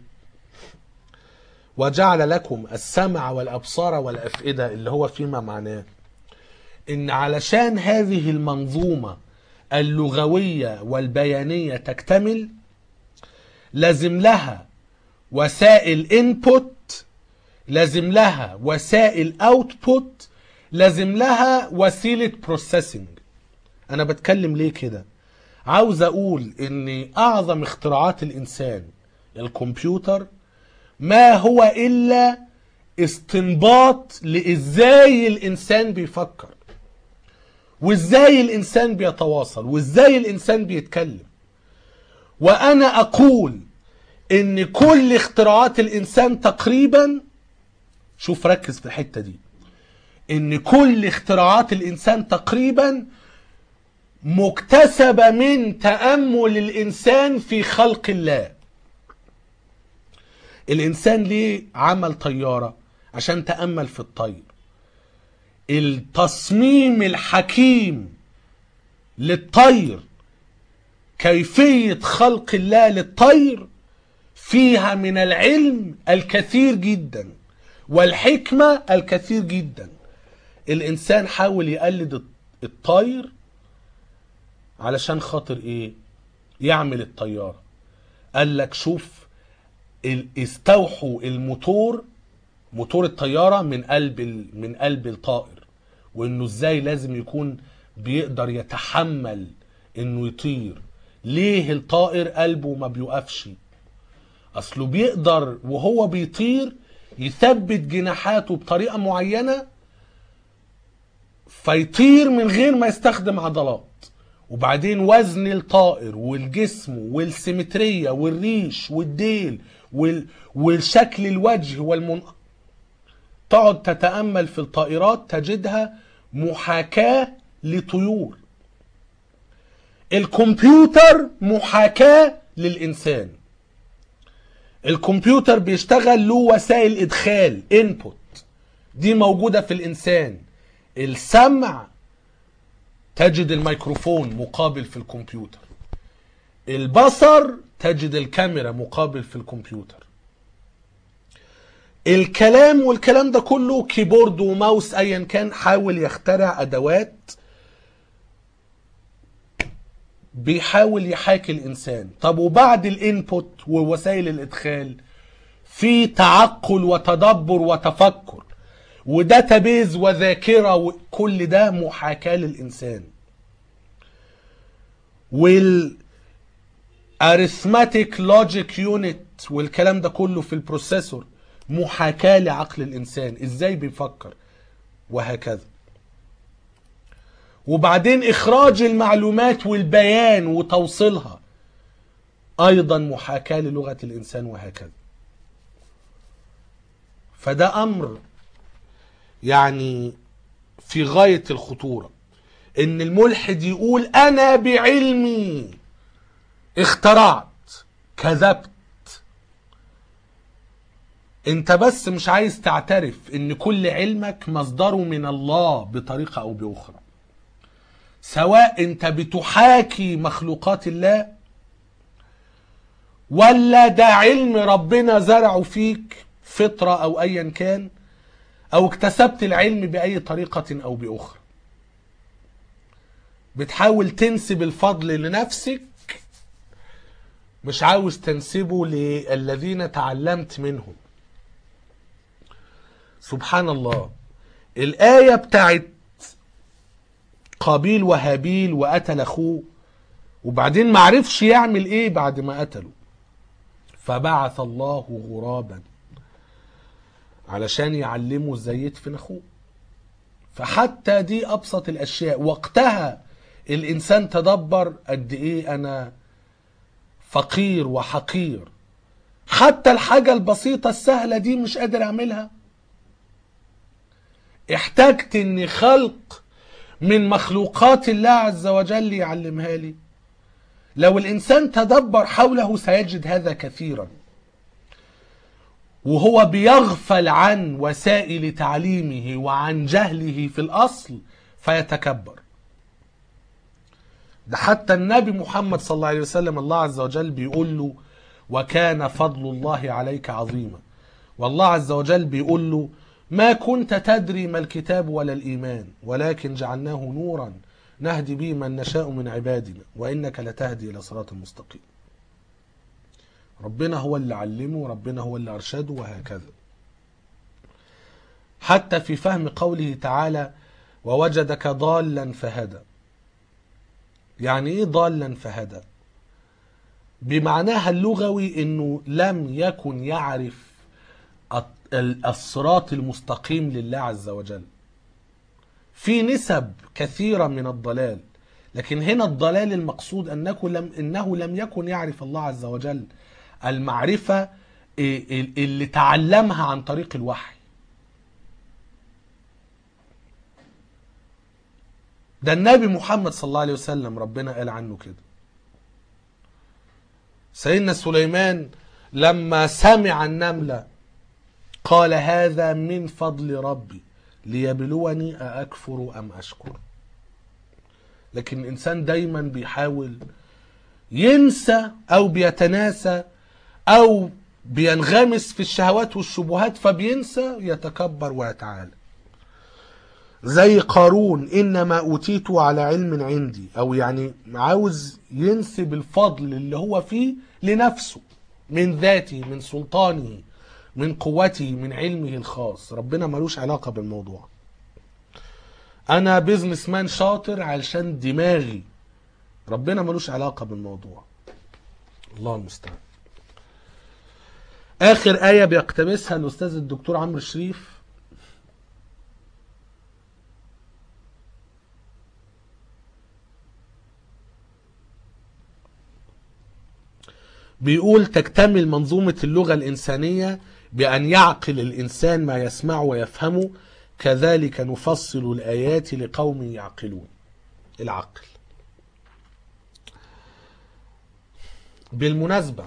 وجعل لكم السمع والأبصار والأفئدة اللي هو فيما معناه إن علشان هذه المنظومة اللغوية والبيانية تكتمل لازم لها وسائل انبوت لازم لها وسائل اوتبوت لازم لها وسيلة بروسيسنج انا بتكلم ليه كده عاوز اقول ان اعظم اختراعات الانسان الكمبيوتر ما هو الا استنباط لازاي الانسان بيفكر وازاي الانسان بيتواصل وازاي الانسان بيتكلم وانا اقول ان كل اختراعات الانسان تقريبا شوف ركز في الحتة دي ان كل اختراعات الانسان تقريبا مكتسبة من تأمل الانسان في خلق الله الانسان ليه عمل طيارة عشان تأمل في الطير التصميم الحكيم للطير كيفية خلق الله للطير فيها من العلم الكثير جدا والحكمة الكثير جدا الإنسان حاول يقلد الطير علشان خاطر إيه يعمل الطيارة قال لك شوف استوحوا الموتور موتور الطيارة من قلب من قلب الطائر وإنه إزاي لازم يكون بيقدر يتحمل إنه يطير ليه الطائر قلبه ما بيوقفش اصله بيقدر وهو بيطير يثبت جناحاته بطريقه معينه فيطير من غير ما يستخدم عضلات وبعدين وزن الطائر والجسم والسيمترية والريش والديل وال... والشكل الوجه والمن تقعد تتأمل في الطائرات تجدها محاكاة لطيور الكمبيوتر محاكاة للإنسان الكمبيوتر بيشتغل له وسائل إدخال input دي موجودة في الإنسان السمع تجد الميكروفون مقابل في الكمبيوتر البصر تجد الكاميرا مقابل في الكمبيوتر الكلام والكلام ده كله كيبورد وماوس ايا كان حاول يخترع ادوات بيحاول يحاكي الانسان طب وبعد الانبوت ووسائل الادخال في تعقل وتدبر وتفكر وداتابيز وذاكره وكل ده محاكاه للانسان وال arithmetic logic unit والكلام ده كله في البروسيسور محاكاة لعقل الإنسان إزاي بيفكر وهكذا وبعدين إخراج المعلومات والبيان وتوصيلها أيضا محاكاة للغة الإنسان وهكذا فده أمر يعني في غاية الخطورة إن الملحد يقول أنا بعلمي اخترعت كذبت انت بس مش عايز تعترف ان كل علمك مصدره من الله بطريقة او باخرى سواء انت بتحاكي مخلوقات الله ولا ده علم ربنا زرعه فيك فطرة او ايا كان او اكتسبت العلم باي طريقة او باخرى بتحاول تنسب الفضل لنفسك مش عاوز تنسبه للذين تعلمت منهم سبحان الله الآية بتاعت قابيل وهابيل وقتل أخوه وبعدين معرفش يعمل إيه بعد ما قتله فبعث الله غرابا علشان يعلمه ازاي يدفن أخوه فحتى دي أبسط الأشياء وقتها الإنسان تدبر قد إيه أنا فقير وحقير حتى الحاجة البسيطة السهلة دي مش قادر أعملها احتجت اني خلق من مخلوقات الله عز وجل يعلمها لي لو الانسان تدبر حوله سيجد هذا كثيرا وهو بيغفل عن وسائل تعليمه وعن جهله في الاصل فيتكبر ده حتى النبي محمد صلى الله عليه وسلم الله عز وجل بيقول له وكان فضل الله عليك عظيما والله عز وجل بيقول له ما كنت تدري ما الكتاب ولا الإيمان ولكن جعلناه نورا نهدي به من نشاء من عبادنا وإنك لتهدي إلى صراط مستقيم ربنا هو اللي علمه ربنا هو اللي أرشده وهكذا حتى في فهم قوله تعالى ووجدك ضالا فهدى يعني ايه ضالا فهدى بمعناها اللغوي انه لم يكن يعرف الصراط المستقيم لله عز وجل في نسب كثيرة من الضلال لكن هنا الضلال المقصود أنه لم, إنه لم يكن يعرف الله عز وجل المعرفة اللي تعلمها عن طريق الوحي ده النبي محمد صلى الله عليه وسلم ربنا قال عنه كده سيدنا سليمان لما سمع النملة قال هذا من فضل ربي ليبلوني أأكفر أم أشكر لكن الإنسان دايما بيحاول ينسى أو بيتناسى أو بينغمس في الشهوات والشبهات فبينسى يتكبر ويتعالى زي قارون إنما أوتيته على علم عندي أو يعني عاوز ينسب الفضل اللي هو فيه لنفسه من ذاته من سلطانه من قوته من علمه الخاص ربنا ملوش علاقة بالموضوع انا بيزنس مان شاطر علشان دماغي ربنا ملوش علاقة بالموضوع الله المستعان اخر آية بيقتبسها الاستاذ الدكتور عمرو الشريف بيقول تكتمل منظومة اللغة الإنسانية بأن يعقل الإنسان ما يسمع ويفهمه كذلك نفصل الآيات لقوم يعقلون العقل بالمناسبة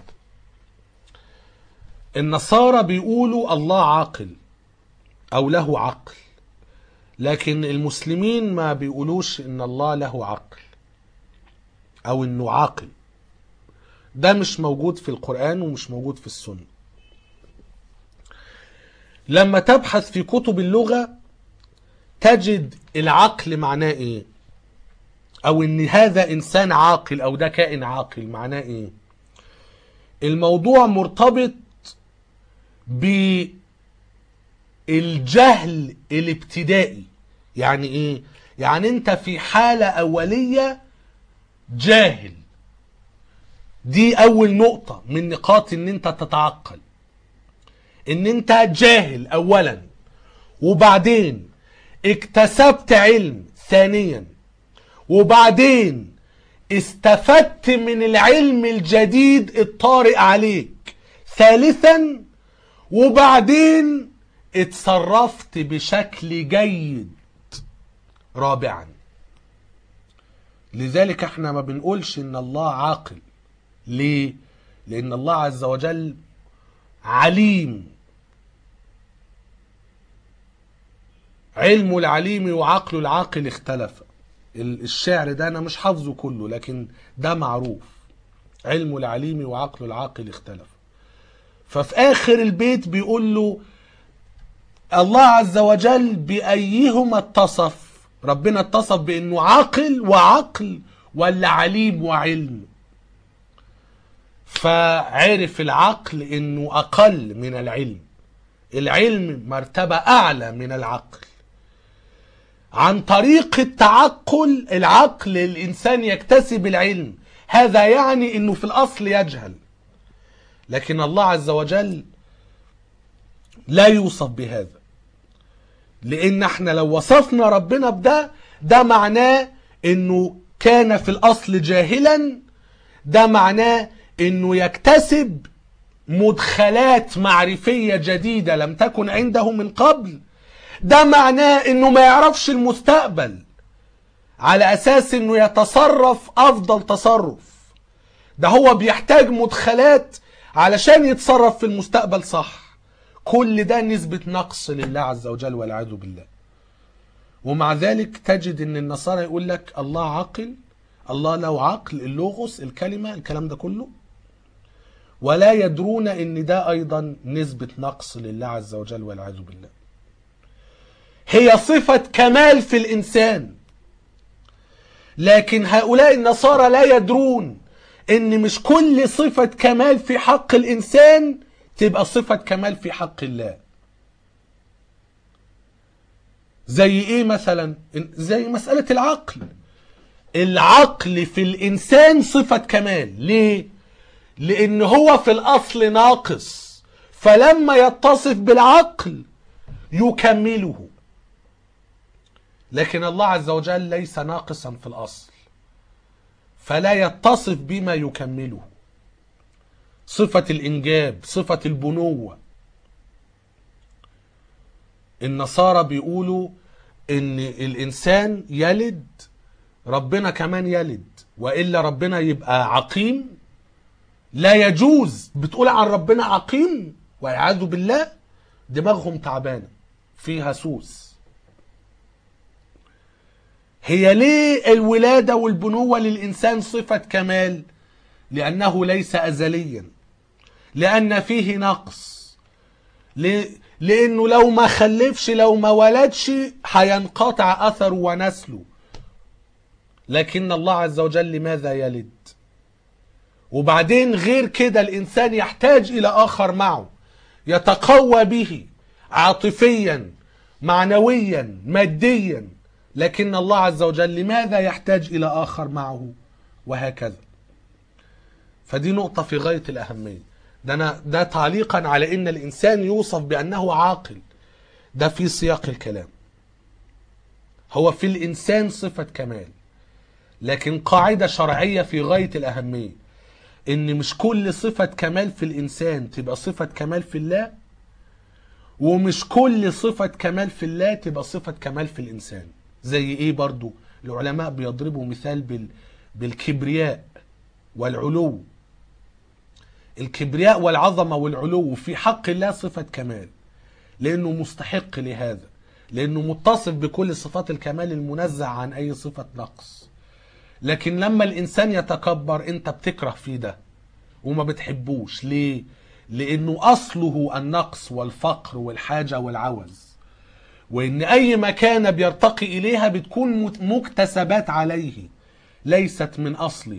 النصارى بيقولوا الله عاقل أو له عقل لكن المسلمين ما بيقولوش ان الله له عقل او انه عاقل ده مش موجود في القرآن ومش موجود في السنة لما تبحث في كتب اللغة تجد العقل معناه ايه او ان هذا انسان عاقل او ده كائن عاقل معناه ايه الموضوع مرتبط بالجهل الابتدائي يعني ايه يعني انت في حالة اولية جاهل دي اول نقطة من نقاط ان انت تتعقل ان انت جاهل اولا وبعدين اكتسبت علم ثانيا وبعدين استفدت من العلم الجديد الطارئ عليك ثالثا وبعدين اتصرفت بشكل جيد رابعا لذلك احنا ما بنقولش ان الله عاقل ليه لان الله عز وجل عليم علم العليم وعقل العاقل اختلف الشعر ده انا مش حافظه كله لكن ده معروف علم العليم وعقل العاقل اختلف ففي اخر البيت بيقول له الله عز وجل بايهما اتصف ربنا اتصف بانه عاقل وعقل ولا عليم وعلم فعرف العقل انه اقل من العلم العلم مرتبة اعلى من العقل عن طريق التعقل العقل الانسان يكتسب العلم هذا يعني انه في الاصل يجهل لكن الله عز وجل لا يوصف بهذا لان احنا لو وصفنا ربنا بده ده معناه انه كان في الاصل جاهلا ده معناه انه يكتسب مدخلات معرفية جديدة لم تكن عنده من قبل ده معناه انه ما يعرفش المستقبل على اساس انه يتصرف افضل تصرف ده هو بيحتاج مدخلات علشان يتصرف في المستقبل صح كل ده نسبة نقص لله عز وجل والعياذ بالله ومع ذلك تجد ان النصارى يقول لك الله عاقل الله له عقل اللوغوس الكلمة الكلام ده كله ولا يدرون ان ده ايضا نسبة نقص لله عز وجل والعياذ بالله هي صفة كمال في الانسان لكن هؤلاء النصارى لا يدرون ان مش كل صفة كمال في حق الانسان تبقى صفة كمال في حق الله زي ايه مثلا زي مسألة العقل العقل في الانسان صفة كمال ليه لان هو في الاصل ناقص فلما يتصف بالعقل يكمله لكن الله عز وجل ليس ناقصا في الاصل فلا يتصف بما يكمله صفة الإنجاب صفة البنوة النصارى بيقولوا إن الإنسان يلد ربنا كمان يلد وإلا ربنا يبقى عقيم لا يجوز بتقول عن ربنا عقيم والعياذ بالله دماغهم تعبانة فيها سوس هي ليه الولادة والبنوة للإنسان صفة كمال لأنه ليس أزليا لأن فيه نقص لأنه لو ما خلفش لو ما ولدش هينقطع أثره ونسله لكن الله عز وجل لماذا يلد وبعدين غير كده الإنسان يحتاج إلى آخر معه يتقوى به عاطفيا معنويا ماديا لكن الله عز وجل لماذا يحتاج إلى آخر معه وهكذا فدي نقطة في غاية الأهمية ده, أنا ده تعليقا على أن الإنسان يوصف بأنه عاقل ده في سياق الكلام هو في الإنسان صفة كمال لكن قاعدة شرعية في غاية الأهمية إن مش كل صفة كمال في الإنسان تبقى صفة كمال في الله ومش كل صفة كمال في الله تبقى صفة كمال في الإنسان زي إيه برضو العلماء بيضربوا مثال بال... بالكبرياء والعلو الكبرياء والعظمة والعلو في حق الله صفة كمال لأنه مستحق لهذا لانه متصف بكل صفات الكمال المنزه عن اي صفه نقص لكن لما الانسان يتكبر انت بتكره فيه ده وما بتحبوش ليه لانه اصله النقص والفقر والحاجه والعوز وان اي مكانه بيرتقي اليها بتكون مت- مكتسبات عليه ليست من اصله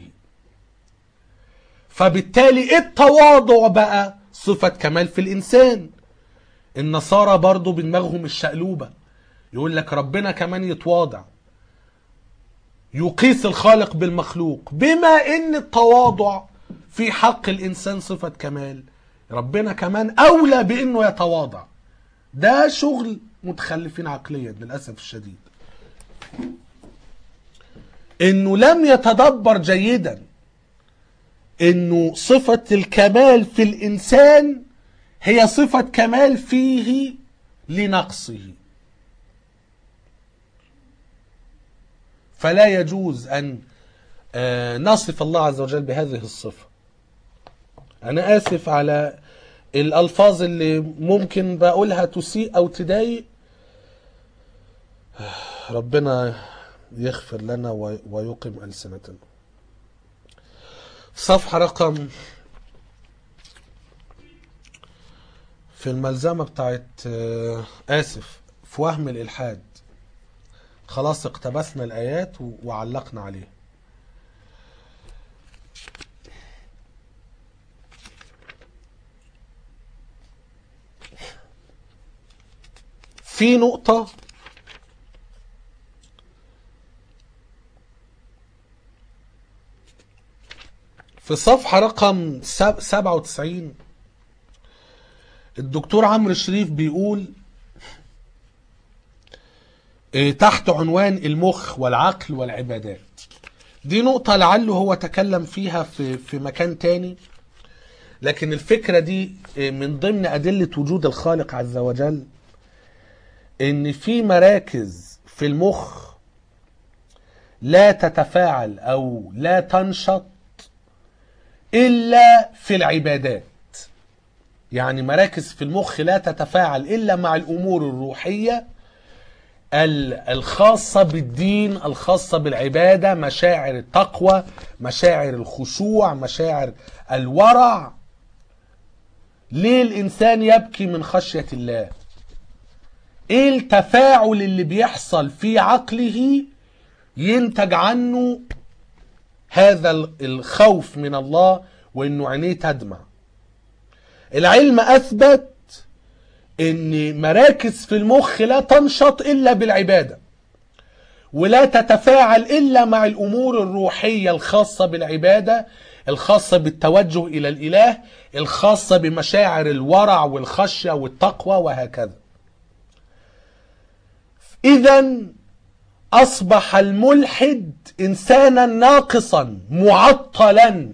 فبالتالي التواضع بقى صفه كمال في الانسان النصارى برضو بدماغهم الشقلوبه يقول لك ربنا كمان يتواضع يقيس الخالق بالمخلوق بما ان التواضع في حق الانسان صفه كمال ربنا كمان اولى بانه يتواضع ده شغل متخلفين عقليا للاسف الشديد انه لم يتدبر جيدا انه صفه الكمال في الانسان هي صفه كمال فيه لنقصه فلا يجوز ان آه، نصف الله عز وجل بهذه الصفه انا اسف على الالفاظ اللي ممكن بقولها تسيء او تضايق ربنا يغفر لنا وي- ويقم السنتنا صفحه رقم في الملزمه بتاعت آه، اسف في وهم الالحاد خلاص اقتبسنا الايات و- وعلقنا عليها في نقطة في صفحة رقم سب- 97 الدكتور عمرو شريف بيقول إيه، تحت عنوان المخ والعقل والعبادات دي نقطة لعله هو تكلم فيها في في مكان تاني لكن الفكرة دي إيه، من ضمن أدلة وجود الخالق عز وجل ان في مراكز في المخ لا تتفاعل او لا تنشط الا في العبادات يعني مراكز في المخ لا تتفاعل الا مع الامور الروحيه ال- الخاصه بالدين الخاصه بالعباده مشاعر التقوى مشاعر الخشوع مشاعر الورع ليه الانسان يبكي من خشيه الله ايه التفاعل اللي بيحصل في عقله ينتج عنه هذا ال- الخوف من الله وانه عينيه تدمع العلم اثبت ان مراكز في المخ لا تنشط الا بالعباده ولا تتفاعل الا مع الامور الروحيه الخاصه بالعباده الخاصه بالتوجه الى الاله الخاصه بمشاعر الورع والخشيه والتقوى وهكذا اذا اصبح الملحد انسانا ناقصا معطلا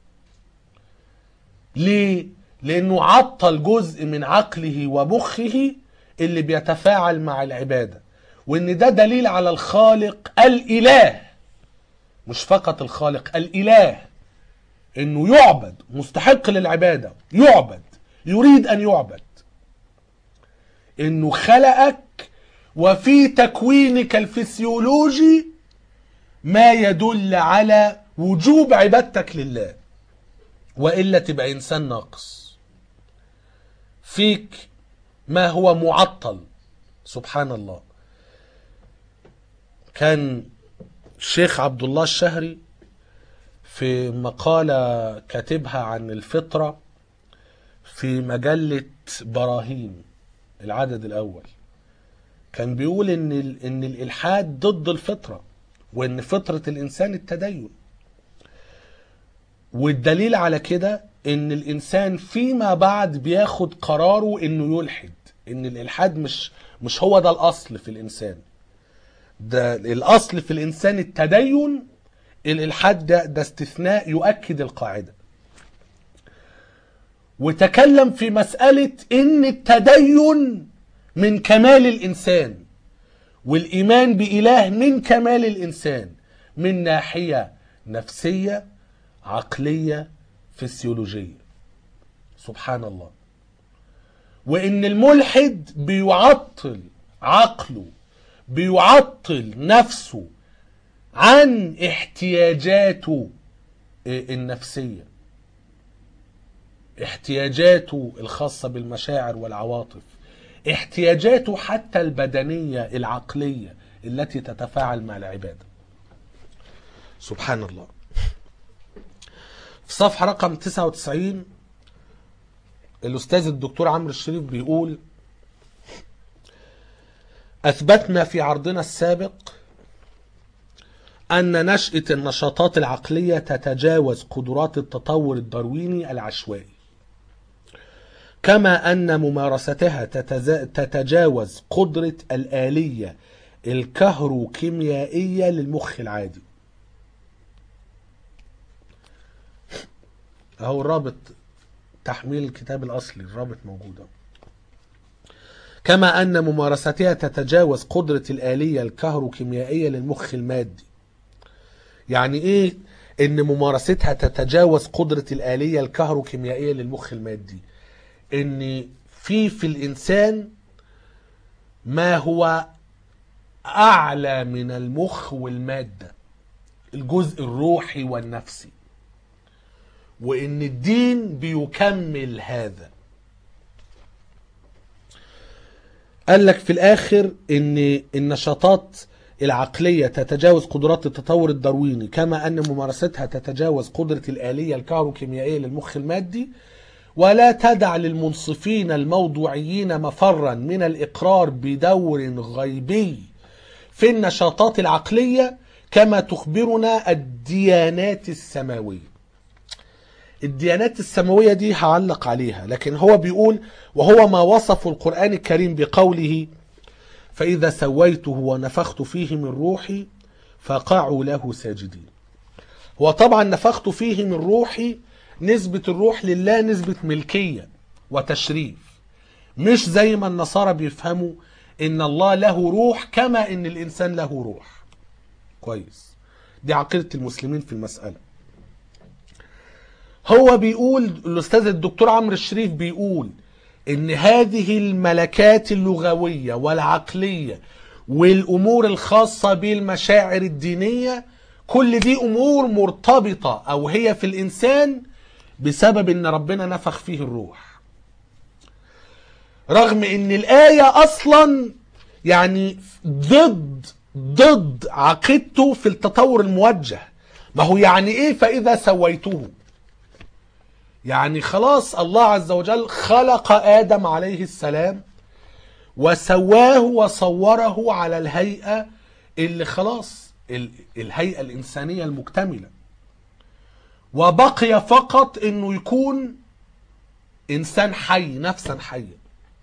ليه لانه عطل جزء من عقله ومخه اللي بيتفاعل مع العباده وان ده دليل على الخالق الاله مش فقط الخالق الاله انه يعبد مستحق للعباده يعبد يريد ان يعبد انه خلقك وفي تكوينك الفسيولوجي ما يدل على وجوب عبادتك لله والا تبقى انسان ناقص فيك ما هو معطل سبحان الله كان الشيخ عبد الله الشهري في مقالة كاتبها عن الفطرة في مجلة براهين العدد الأول كان بيقول إن ال- إن الإلحاد ضد الفطرة وإن فطرة الإنسان التدين والدليل على كده إن الإنسان فيما بعد بياخد قراره إنه يلحد إن الإلحاد مش مش هو ده الأصل في الإنسان ده الأصل في الإنسان التدين الإلحاد ده, ده استثناء يؤكد القاعدة وتكلم في مسألة إن التدين من كمال الإنسان والإيمان بإله من كمال الإنسان من ناحية نفسية عقلية فسيولوجية سبحان الله وإن الملحد بيعطل عقله بيعطل نفسه عن احتياجاته النفسية احتياجاته الخاصة بالمشاعر والعواطف احتياجاته حتى البدنية العقلية التي تتفاعل مع العبادة سبحان الله في صفحة رقم 99 الأستاذ الدكتور عمرو الشريف بيقول أثبتنا في عرضنا السابق أن نشأة النشاطات العقلية تتجاوز قدرات التطور الدارويني العشوائي كما أن ممارستها تتجاوز قدرة الآلية الكهروكيميائية للمخ العادي أهو الرابط تحميل الكتاب الأصلي الرابط موجود كما أن ممارستها تتجاوز قدرة الآلية الكهروكيميائية للمخ المادي يعني إيه إن ممارستها تتجاوز قدرة الآلية الكهروكيميائية للمخ المادي إن في في الإنسان ما هو أعلى من المخ والمادة الجزء الروحي والنفسي وإن الدين بيكمل هذا قال لك في الآخر إن النشاطات العقلية تتجاوز قدرات التطور الدارويني كما أن ممارستها تتجاوز قدرة الآلية الكهروكيميائية للمخ المادي ولا تدع للمنصفين الموضوعيين مفرا من الإقرار بدور غيبي في النشاطات العقلية كما تخبرنا الديانات السماوية الديانات السماوية دي هعلق عليها لكن هو بيقول وهو ما وصف القرآن الكريم بقوله فإذا سويته ونفخت فيه من روحي فقعوا له ساجدين هو طبعا نفخت فيه من روحي نسبة الروح لله نسبة ملكية وتشريف مش زي ما النصارى بيفهموا ان الله له روح كما ان الانسان له روح كويس دي عقيدة المسلمين في المسألة هو بيقول الاستاذ الدكتور عمرو الشريف بيقول ان هذه الملكات اللغوية والعقلية والامور الخاصة بالمشاعر الدينية كل دي امور مرتبطة او هي في الانسان بسبب ان ربنا نفخ فيه الروح رغم ان الاية اصلا يعني ضد ضد عقيدته في التطور الموجه ما هو يعني ايه فاذا سويته يعني خلاص الله عز وجل خلق ادم عليه السلام وسواه وصوره على الهيئه اللي خلاص الهيئه الانسانيه المكتمله وبقي فقط انه يكون انسان حي نفسا حيه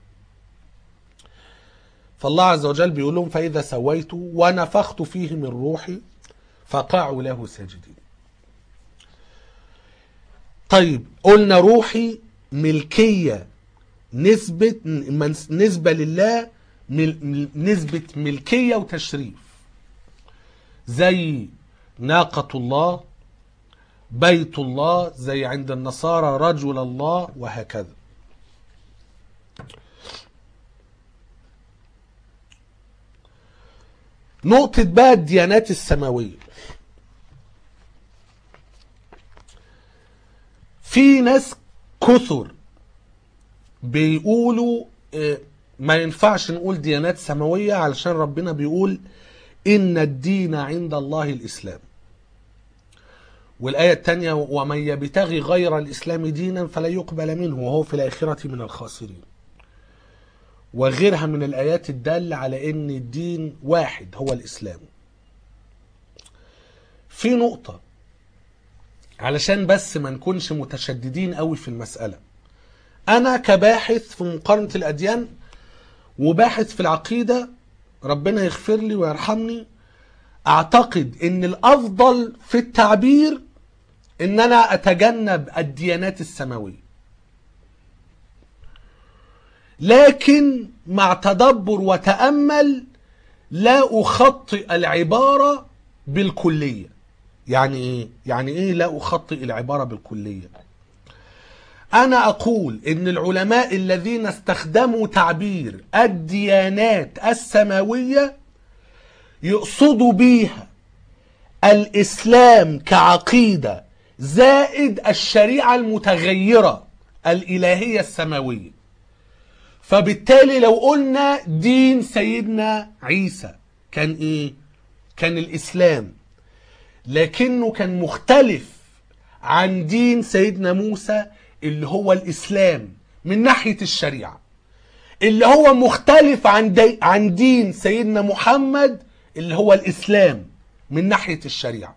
فالله عز وجل بيقول لهم فاذا سويت ونفخت فيه من روحي فقعوا له ساجدين طيب قلنا روحي ملكيه نسبه نسبه لله نسبه ملكيه وتشريف زي ناقه الله بيت الله زي عند النصارى رجل الله وهكذا نقطة بقى الديانات السماوية في ناس كثر بيقولوا ما ينفعش نقول ديانات سماوية علشان ربنا بيقول إن الدين عند الله الإسلام والآية الثانية ومن يبتغي غير الإسلام دينا فلا يقبل منه وهو في الآخرة من الخاسرين وغيرها من الآيات الدالة على أن الدين واحد هو الإسلام في نقطة علشان بس ما نكونش متشددين قوي في المسألة أنا كباحث في مقارنة الأديان وباحث في العقيدة ربنا يغفر لي ويرحمني أعتقد أن الأفضل في التعبير أن أنا أتجنب الديانات السماوية لكن مع تدبر وتأمل لا أخطئ العبارة بالكلية يعني إيه؟ يعني إيه لا أخطئ العبارة بالكلية انا اقول ان العلماء الذين استخدموا تعبير الديانات السماويه يقصدوا بيها الاسلام كعقيده زائد الشريعه المتغيره الالهيه السماويه فبالتالي لو قلنا دين سيدنا عيسى كان ايه كان الاسلام لكنه كان مختلف عن دين سيدنا موسى اللي هو الاسلام من ناحيه الشريعه اللي هو مختلف عن دي عن دين سيدنا محمد اللي هو الاسلام من ناحيه الشريعه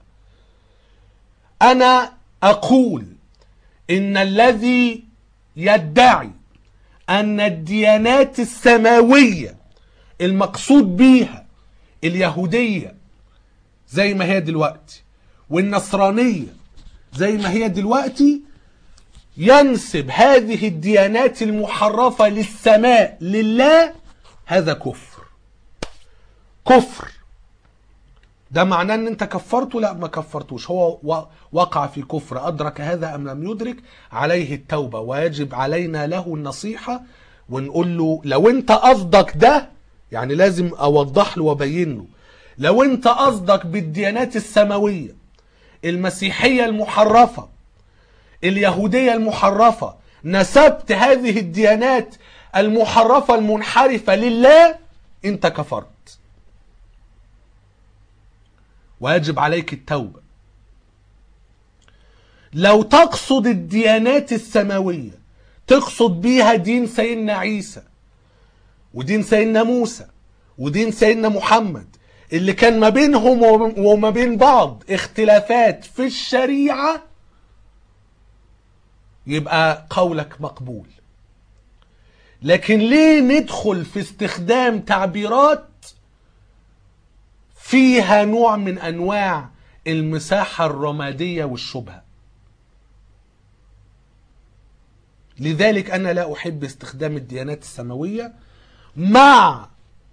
انا اقول ان الذي يدعي ان الديانات السماويه المقصود بيها اليهوديه زي ما هي دلوقتي والنصرانيه زي ما هي دلوقتي ينسب هذه الديانات المحرفه للسماء لله هذا كفر كفر ده معناه ان انت كفرته لا ما كفرتوش هو و- وقع في كفر ادرك هذا ام لم يدرك عليه التوبه ويجب علينا له النصيحه ونقول له لو انت قصدك ده يعني لازم اوضح له وابين له لو انت قصدك بالديانات السماويه المسيحيه المحرفه اليهوديه المحرفه نسبت هذه الديانات المحرفه المنحرفه لله انت كفرت ويجب عليك التوبة لو تقصد الديانات السماوية تقصد بيها دين سيدنا عيسى ودين سيدنا موسى ودين سيدنا محمد اللي كان ما بينهم وما بين بعض اختلافات في الشريعة يبقى قولك مقبول لكن ليه ندخل في استخدام تعبيرات فيها نوع من انواع المساحه الرماديه والشبهه لذلك انا لا احب استخدام الديانات السماويه مع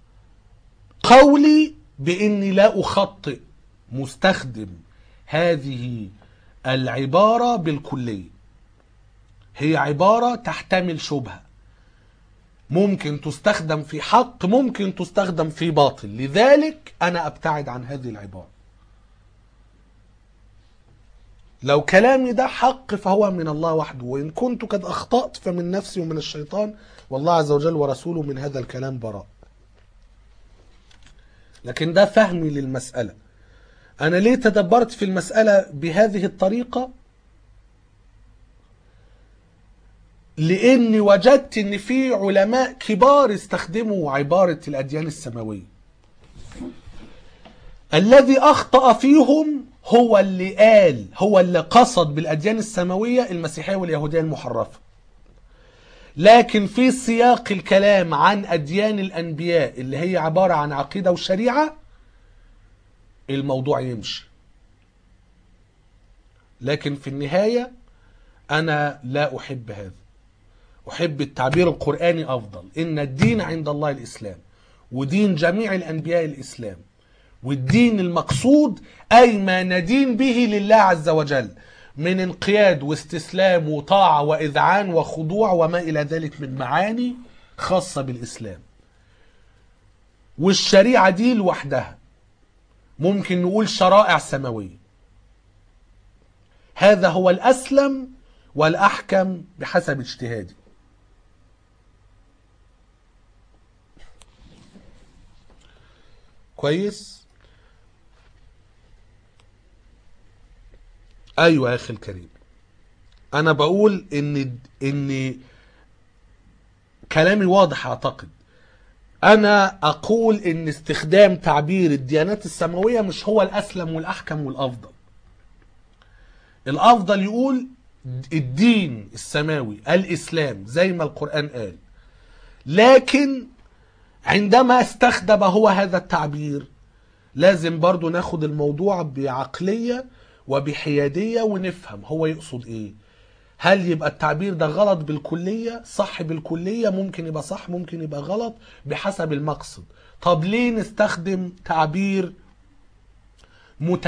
قولي باني لا اخطئ مستخدم هذه العباره بالكليه هي عباره تحتمل شبهه ممكن تستخدم في حق ممكن تستخدم في باطل لذلك انا ابتعد عن هذه العباره لو كلامي ده حق فهو من الله وحده وان كنت قد اخطات فمن نفسي ومن الشيطان والله عز وجل ورسوله من هذا الكلام براء لكن ده فهمي للمساله انا ليه تدبرت في المساله بهذه الطريقه لاني وجدت ان في علماء كبار استخدموا عباره الاديان السماويه الذي اخطا فيهم هو اللي قال هو اللي قصد بالاديان السماويه المسيحيه واليهوديه المحرفه لكن في سياق الكلام عن اديان الانبياء اللي هي عباره عن عقيده وشريعه الموضوع يمشي لكن في النهايه انا لا احب هذا أحب التعبير القرآني أفضل إن الدين عند الله الإسلام ودين جميع الأنبياء الإسلام والدين المقصود أي ما ندين به لله عز وجل من انقياد واستسلام وطاعة وإذعان وخضوع وما إلى ذلك من معاني خاصة بالإسلام والشريعة دي لوحدها ممكن نقول شرائع سماوية هذا هو الأسلم والأحكم بحسب اجتهادي كويس ايوه يا اخي الكريم انا بقول ان ان كلامي واضح اعتقد انا اقول ان استخدام تعبير الديانات السماويه مش هو الاسلم والاحكم والافضل الافضل يقول الدين السماوي الاسلام زي ما القران قال لكن عندما استخدم هو هذا التعبير لازم برضو ناخد الموضوع بعقلية وبحيادية ونفهم هو يقصد ايه هل يبقى التعبير ده غلط بالكلية صح بالكلية ممكن يبقى صح ممكن يبقى غلط بحسب المقصد طب ليه نستخدم تعبير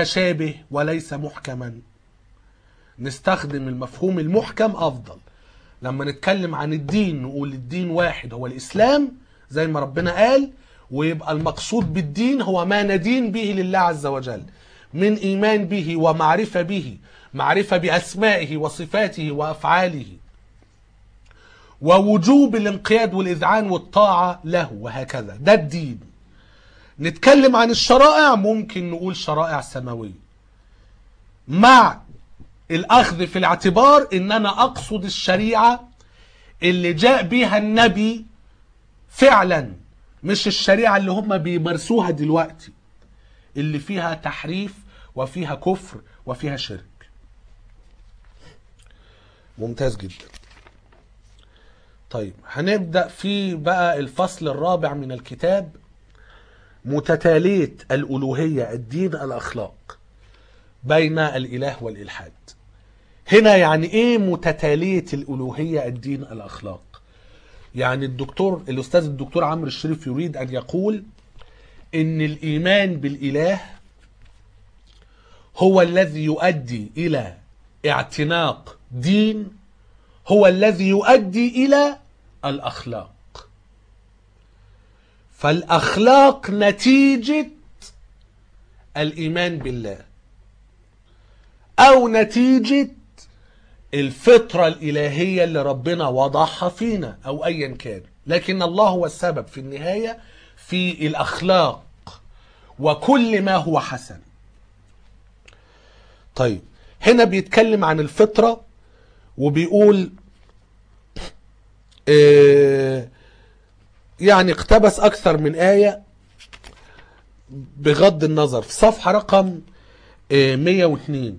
متشابه وليس محكما نستخدم المفهوم المحكم افضل لما نتكلم عن الدين نقول الدين واحد هو الإسلام زي ما ربنا قال ويبقى المقصود بالدين هو ما ندين به لله عز وجل من إيمان به ومعرفة به معرفة بأسمائه وصفاته وأفعاله ووجوب الانقياد والإذعان والطاعة له وهكذا ده الدين نتكلم عن الشرائع ممكن نقول شرائع سماوية مع الأخذ في الاعتبار إن أنا أقصد الشريعة اللي جاء بها النبي فعلا مش الشريعة اللي هم بيمارسوها دلوقتي اللي فيها تحريف وفيها كفر وفيها شرك ممتاز جدا طيب هنبدأ في بقى الفصل الرابع من الكتاب متتالية الألوهية الدين الأخلاق بين الإله والإلحاد هنا يعني إيه متتالية الألوهية الدين الأخلاق يعني الدكتور الأستاذ الدكتور عمرو الشريف يريد أن يقول إن الإيمان بالإله هو الذي يؤدي إلى اعتناق دين هو الذي يؤدي إلى الأخلاق فالأخلاق نتيجة الإيمان بالله أو نتيجة الفطرة الإلهية اللي ربنا وضعها فينا أو أيا كان لكن الله هو السبب في النهاية في الأخلاق وكل ما هو حسن طيب هنا بيتكلم عن الفطرة وبيقول آه، يعني اقتبس أكثر من آية بغض النظر في صفحة رقم آه، 102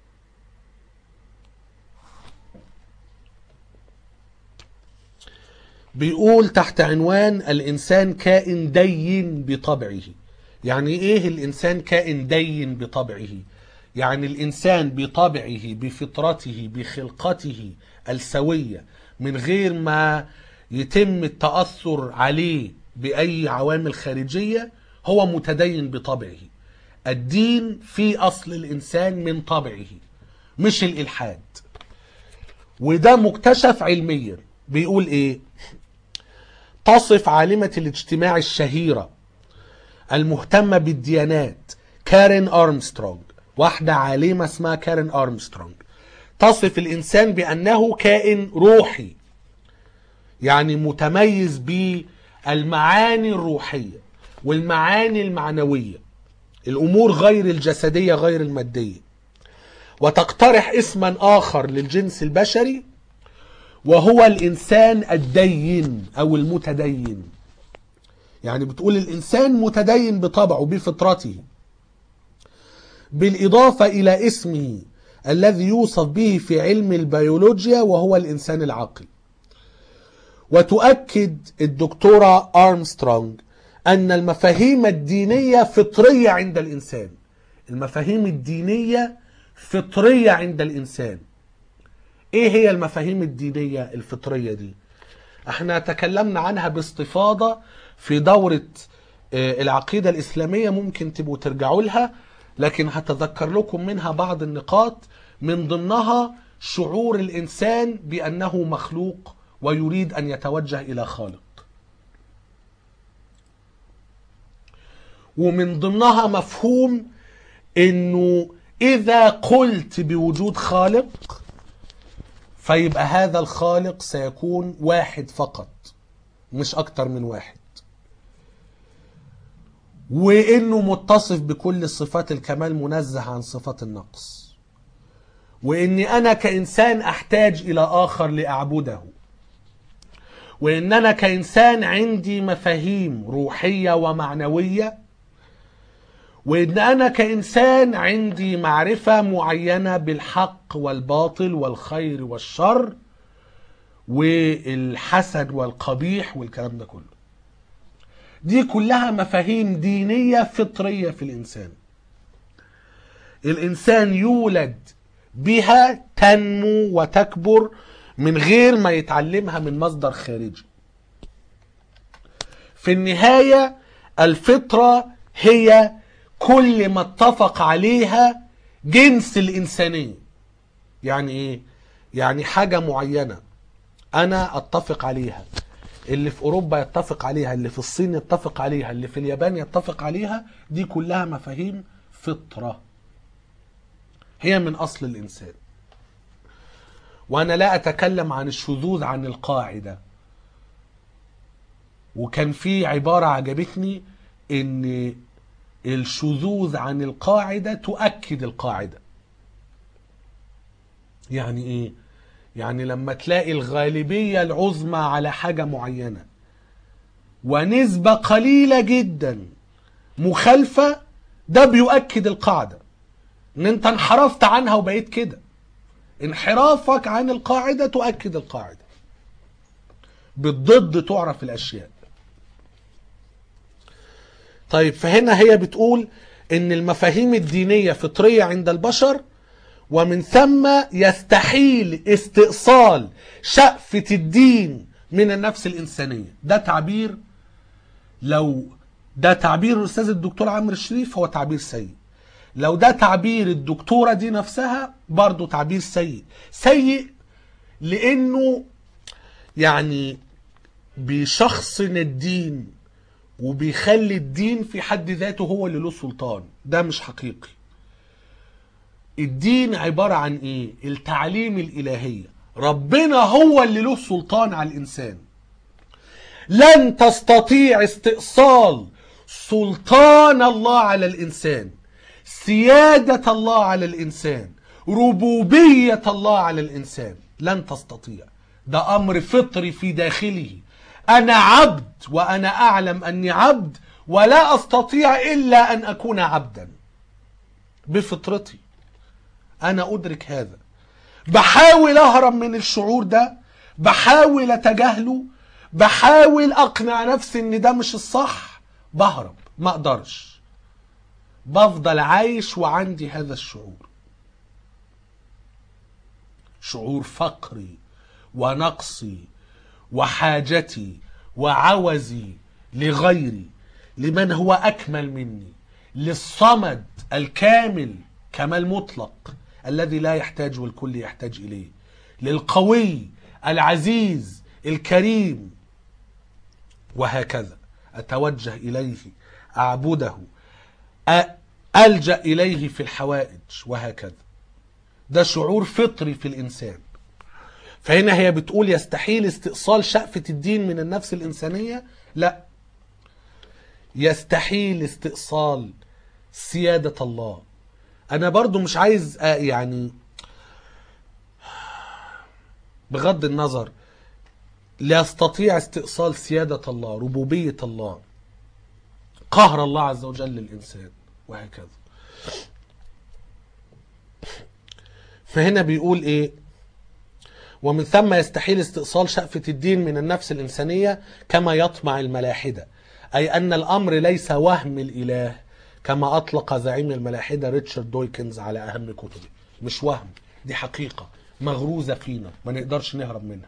بيقول تحت عنوان الإنسان كائن دين بطبعه يعني إيه الإنسان كائن دين بطبعه يعني الإنسان بطبعه بفطرته بخلقته السوية من غير ما يتم التأثر عليه بأي عوامل خارجية هو متدين بطبعه الدين في أصل الإنسان من طبعه مش الإلحاد وده مكتشف علميا بيقول إيه تصف عالمة الاجتماع الشهيرة المهتمة بالديانات كارين أرمسترونج واحدة عالمة اسمها كارين أرمسترونج تصف الإنسان بأنه كائن روحي يعني متميز بالمعاني الروحية والمعاني المعنوية الأمور غير الجسدية غير المادية وتقترح اسما آخر للجنس البشري وهو الإنسان الدين أو المتدين يعني بتقول الإنسان متدين بطبعه بفطرته بالإضافة إلى اسمه الذي يوصف به في علم البيولوجيا وهو الإنسان العاقل وتؤكد الدكتورة أرمسترونج أن المفاهيم الدينية فطرية عند الإنسان المفاهيم الدينية فطرية عند الإنسان إيه هي المفاهيم الدينية الفطرية دي احنا تكلمنا عنها باستفاضة في دورة آه، العقيدة الإسلامية ممكن تبقوا ترجعوا لها لكن هتذكر لكم منها بعض النقاط من ضمنها شعور الإنسان بأنه مخلوق ويريد أن يتوجه إلى خالق ومن ضمنها مفهوم انه اذا قلت بوجود خالق فيبقى هذا الخالق سيكون واحد فقط مش اكتر من واحد وانه متصف بكل صفات الكمال منزه عن صفات النقص واني انا كانسان احتاج الى اخر لاعبده وان انا كانسان عندي مفاهيم روحيه ومعنويه وان انا كانسان عندي معرفه معينه بالحق والباطل والخير والشر والحسن والقبيح والكلام ده كله دي كلها مفاهيم دينيه فطريه في الانسان الانسان يولد بها تنمو وتكبر من غير ما يتعلمها من مصدر خارجي في النهايه الفطره هي كل ما اتفق عليها جنس الإنسانية يعني إيه؟ يعني حاجة معينة انا اتفق عليها اللي في اوروبا يتفق عليها اللي في الصين يتفق عليها اللي في اليابان يتفق عليها دي كلها مفاهيم فطره هي من اصل الانسان وانا لا اتكلم عن الشذوذ عن القاعده وكان في عباره عجبتني ان الشذوذ عن القاعده تؤكد القاعده يعني ايه يعني لما تلاقي الغالبيه العظمى على حاجه معينه ونسبه قليله جدا مخالفه ده بيؤكد القاعده ان انت انحرفت عنها وبقيت كده انحرافك عن القاعده تؤكد القاعده بالضد تعرف الاشياء طيب فهنا هي بتقول ان المفاهيم الدينيه فطريه عند البشر ومن ثم يستحيل استئصال شأفة الدين من النفس الإنسانية ده تعبير لو ده تعبير الأستاذ الدكتور عمرو الشريف هو تعبير سيء لو ده تعبير الدكتورة دي نفسها برضو تعبير سيء سيء لأنه يعني بيشخصن الدين وبيخلي الدين في حد ذاته هو اللي له سلطان ده مش حقيقي الدين عبارة عن ايه التعليم الالهية ربنا هو اللي له سلطان على الانسان لن تستطيع استئصال سلطان الله على الانسان سيادة الله على الانسان ربوبية الله على الانسان لن تستطيع ده امر فطري في داخله انا عبد وانا اعلم اني عبد ولا استطيع الا ان اكون عبدا بفطرتي انا ادرك هذا بحاول اهرب من الشعور ده بحاول اتجاهله بحاول اقنع نفسي ان ده مش الصح بهرب ما اقدرش بفضل عايش وعندي هذا الشعور شعور فقري ونقصي وحاجتي وعوزي لغيري لمن هو اكمل مني للصمد الكامل كمال مطلق الذي لا يحتاج والكل يحتاج اليه للقوي العزيز الكريم وهكذا اتوجه اليه اعبده أ- الجا اليه في الحوائج وهكذا ده شعور فطري في الانسان فهنا هي بتقول يستحيل استئصال شأفة الدين من النفس الإنسانية لا يستحيل استئصال سيادة الله أنا برضو مش عايز آه يعني بغض النظر لا يستطيع استئصال سيادة الله ربوبية الله قهر الله عز وجل للإنسان وهكذا فهنا بيقول إيه ومن ثم يستحيل استئصال شأفة الدين من النفس الإنسانية كما يطمع الملاحدة أي أن الأمر ليس وهم الإله كما أطلق زعيم الملاحدة ريتشارد دويكنز على أهم كتبه مش وهم دي حقيقة مغروزة فينا ما نقدرش نهرب منها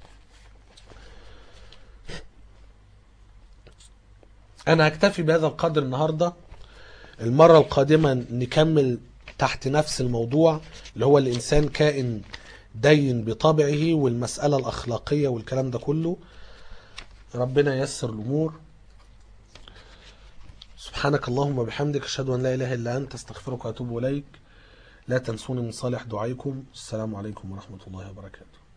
أنا هكتفي بهذا القدر النهاردة المرة القادمة نكمل تحت نفس الموضوع اللي هو الإنسان كائن دين بطبعه والمسألة الأخلاقية والكلام ده كله ربنا ييسر الأمور سبحانك اللهم وبحمدك أشهد أن لا إله إلا أنت استغفرك وأتوب إليك لا تنسوني من صالح دعائكم السلام عليكم ورحمة الله وبركاته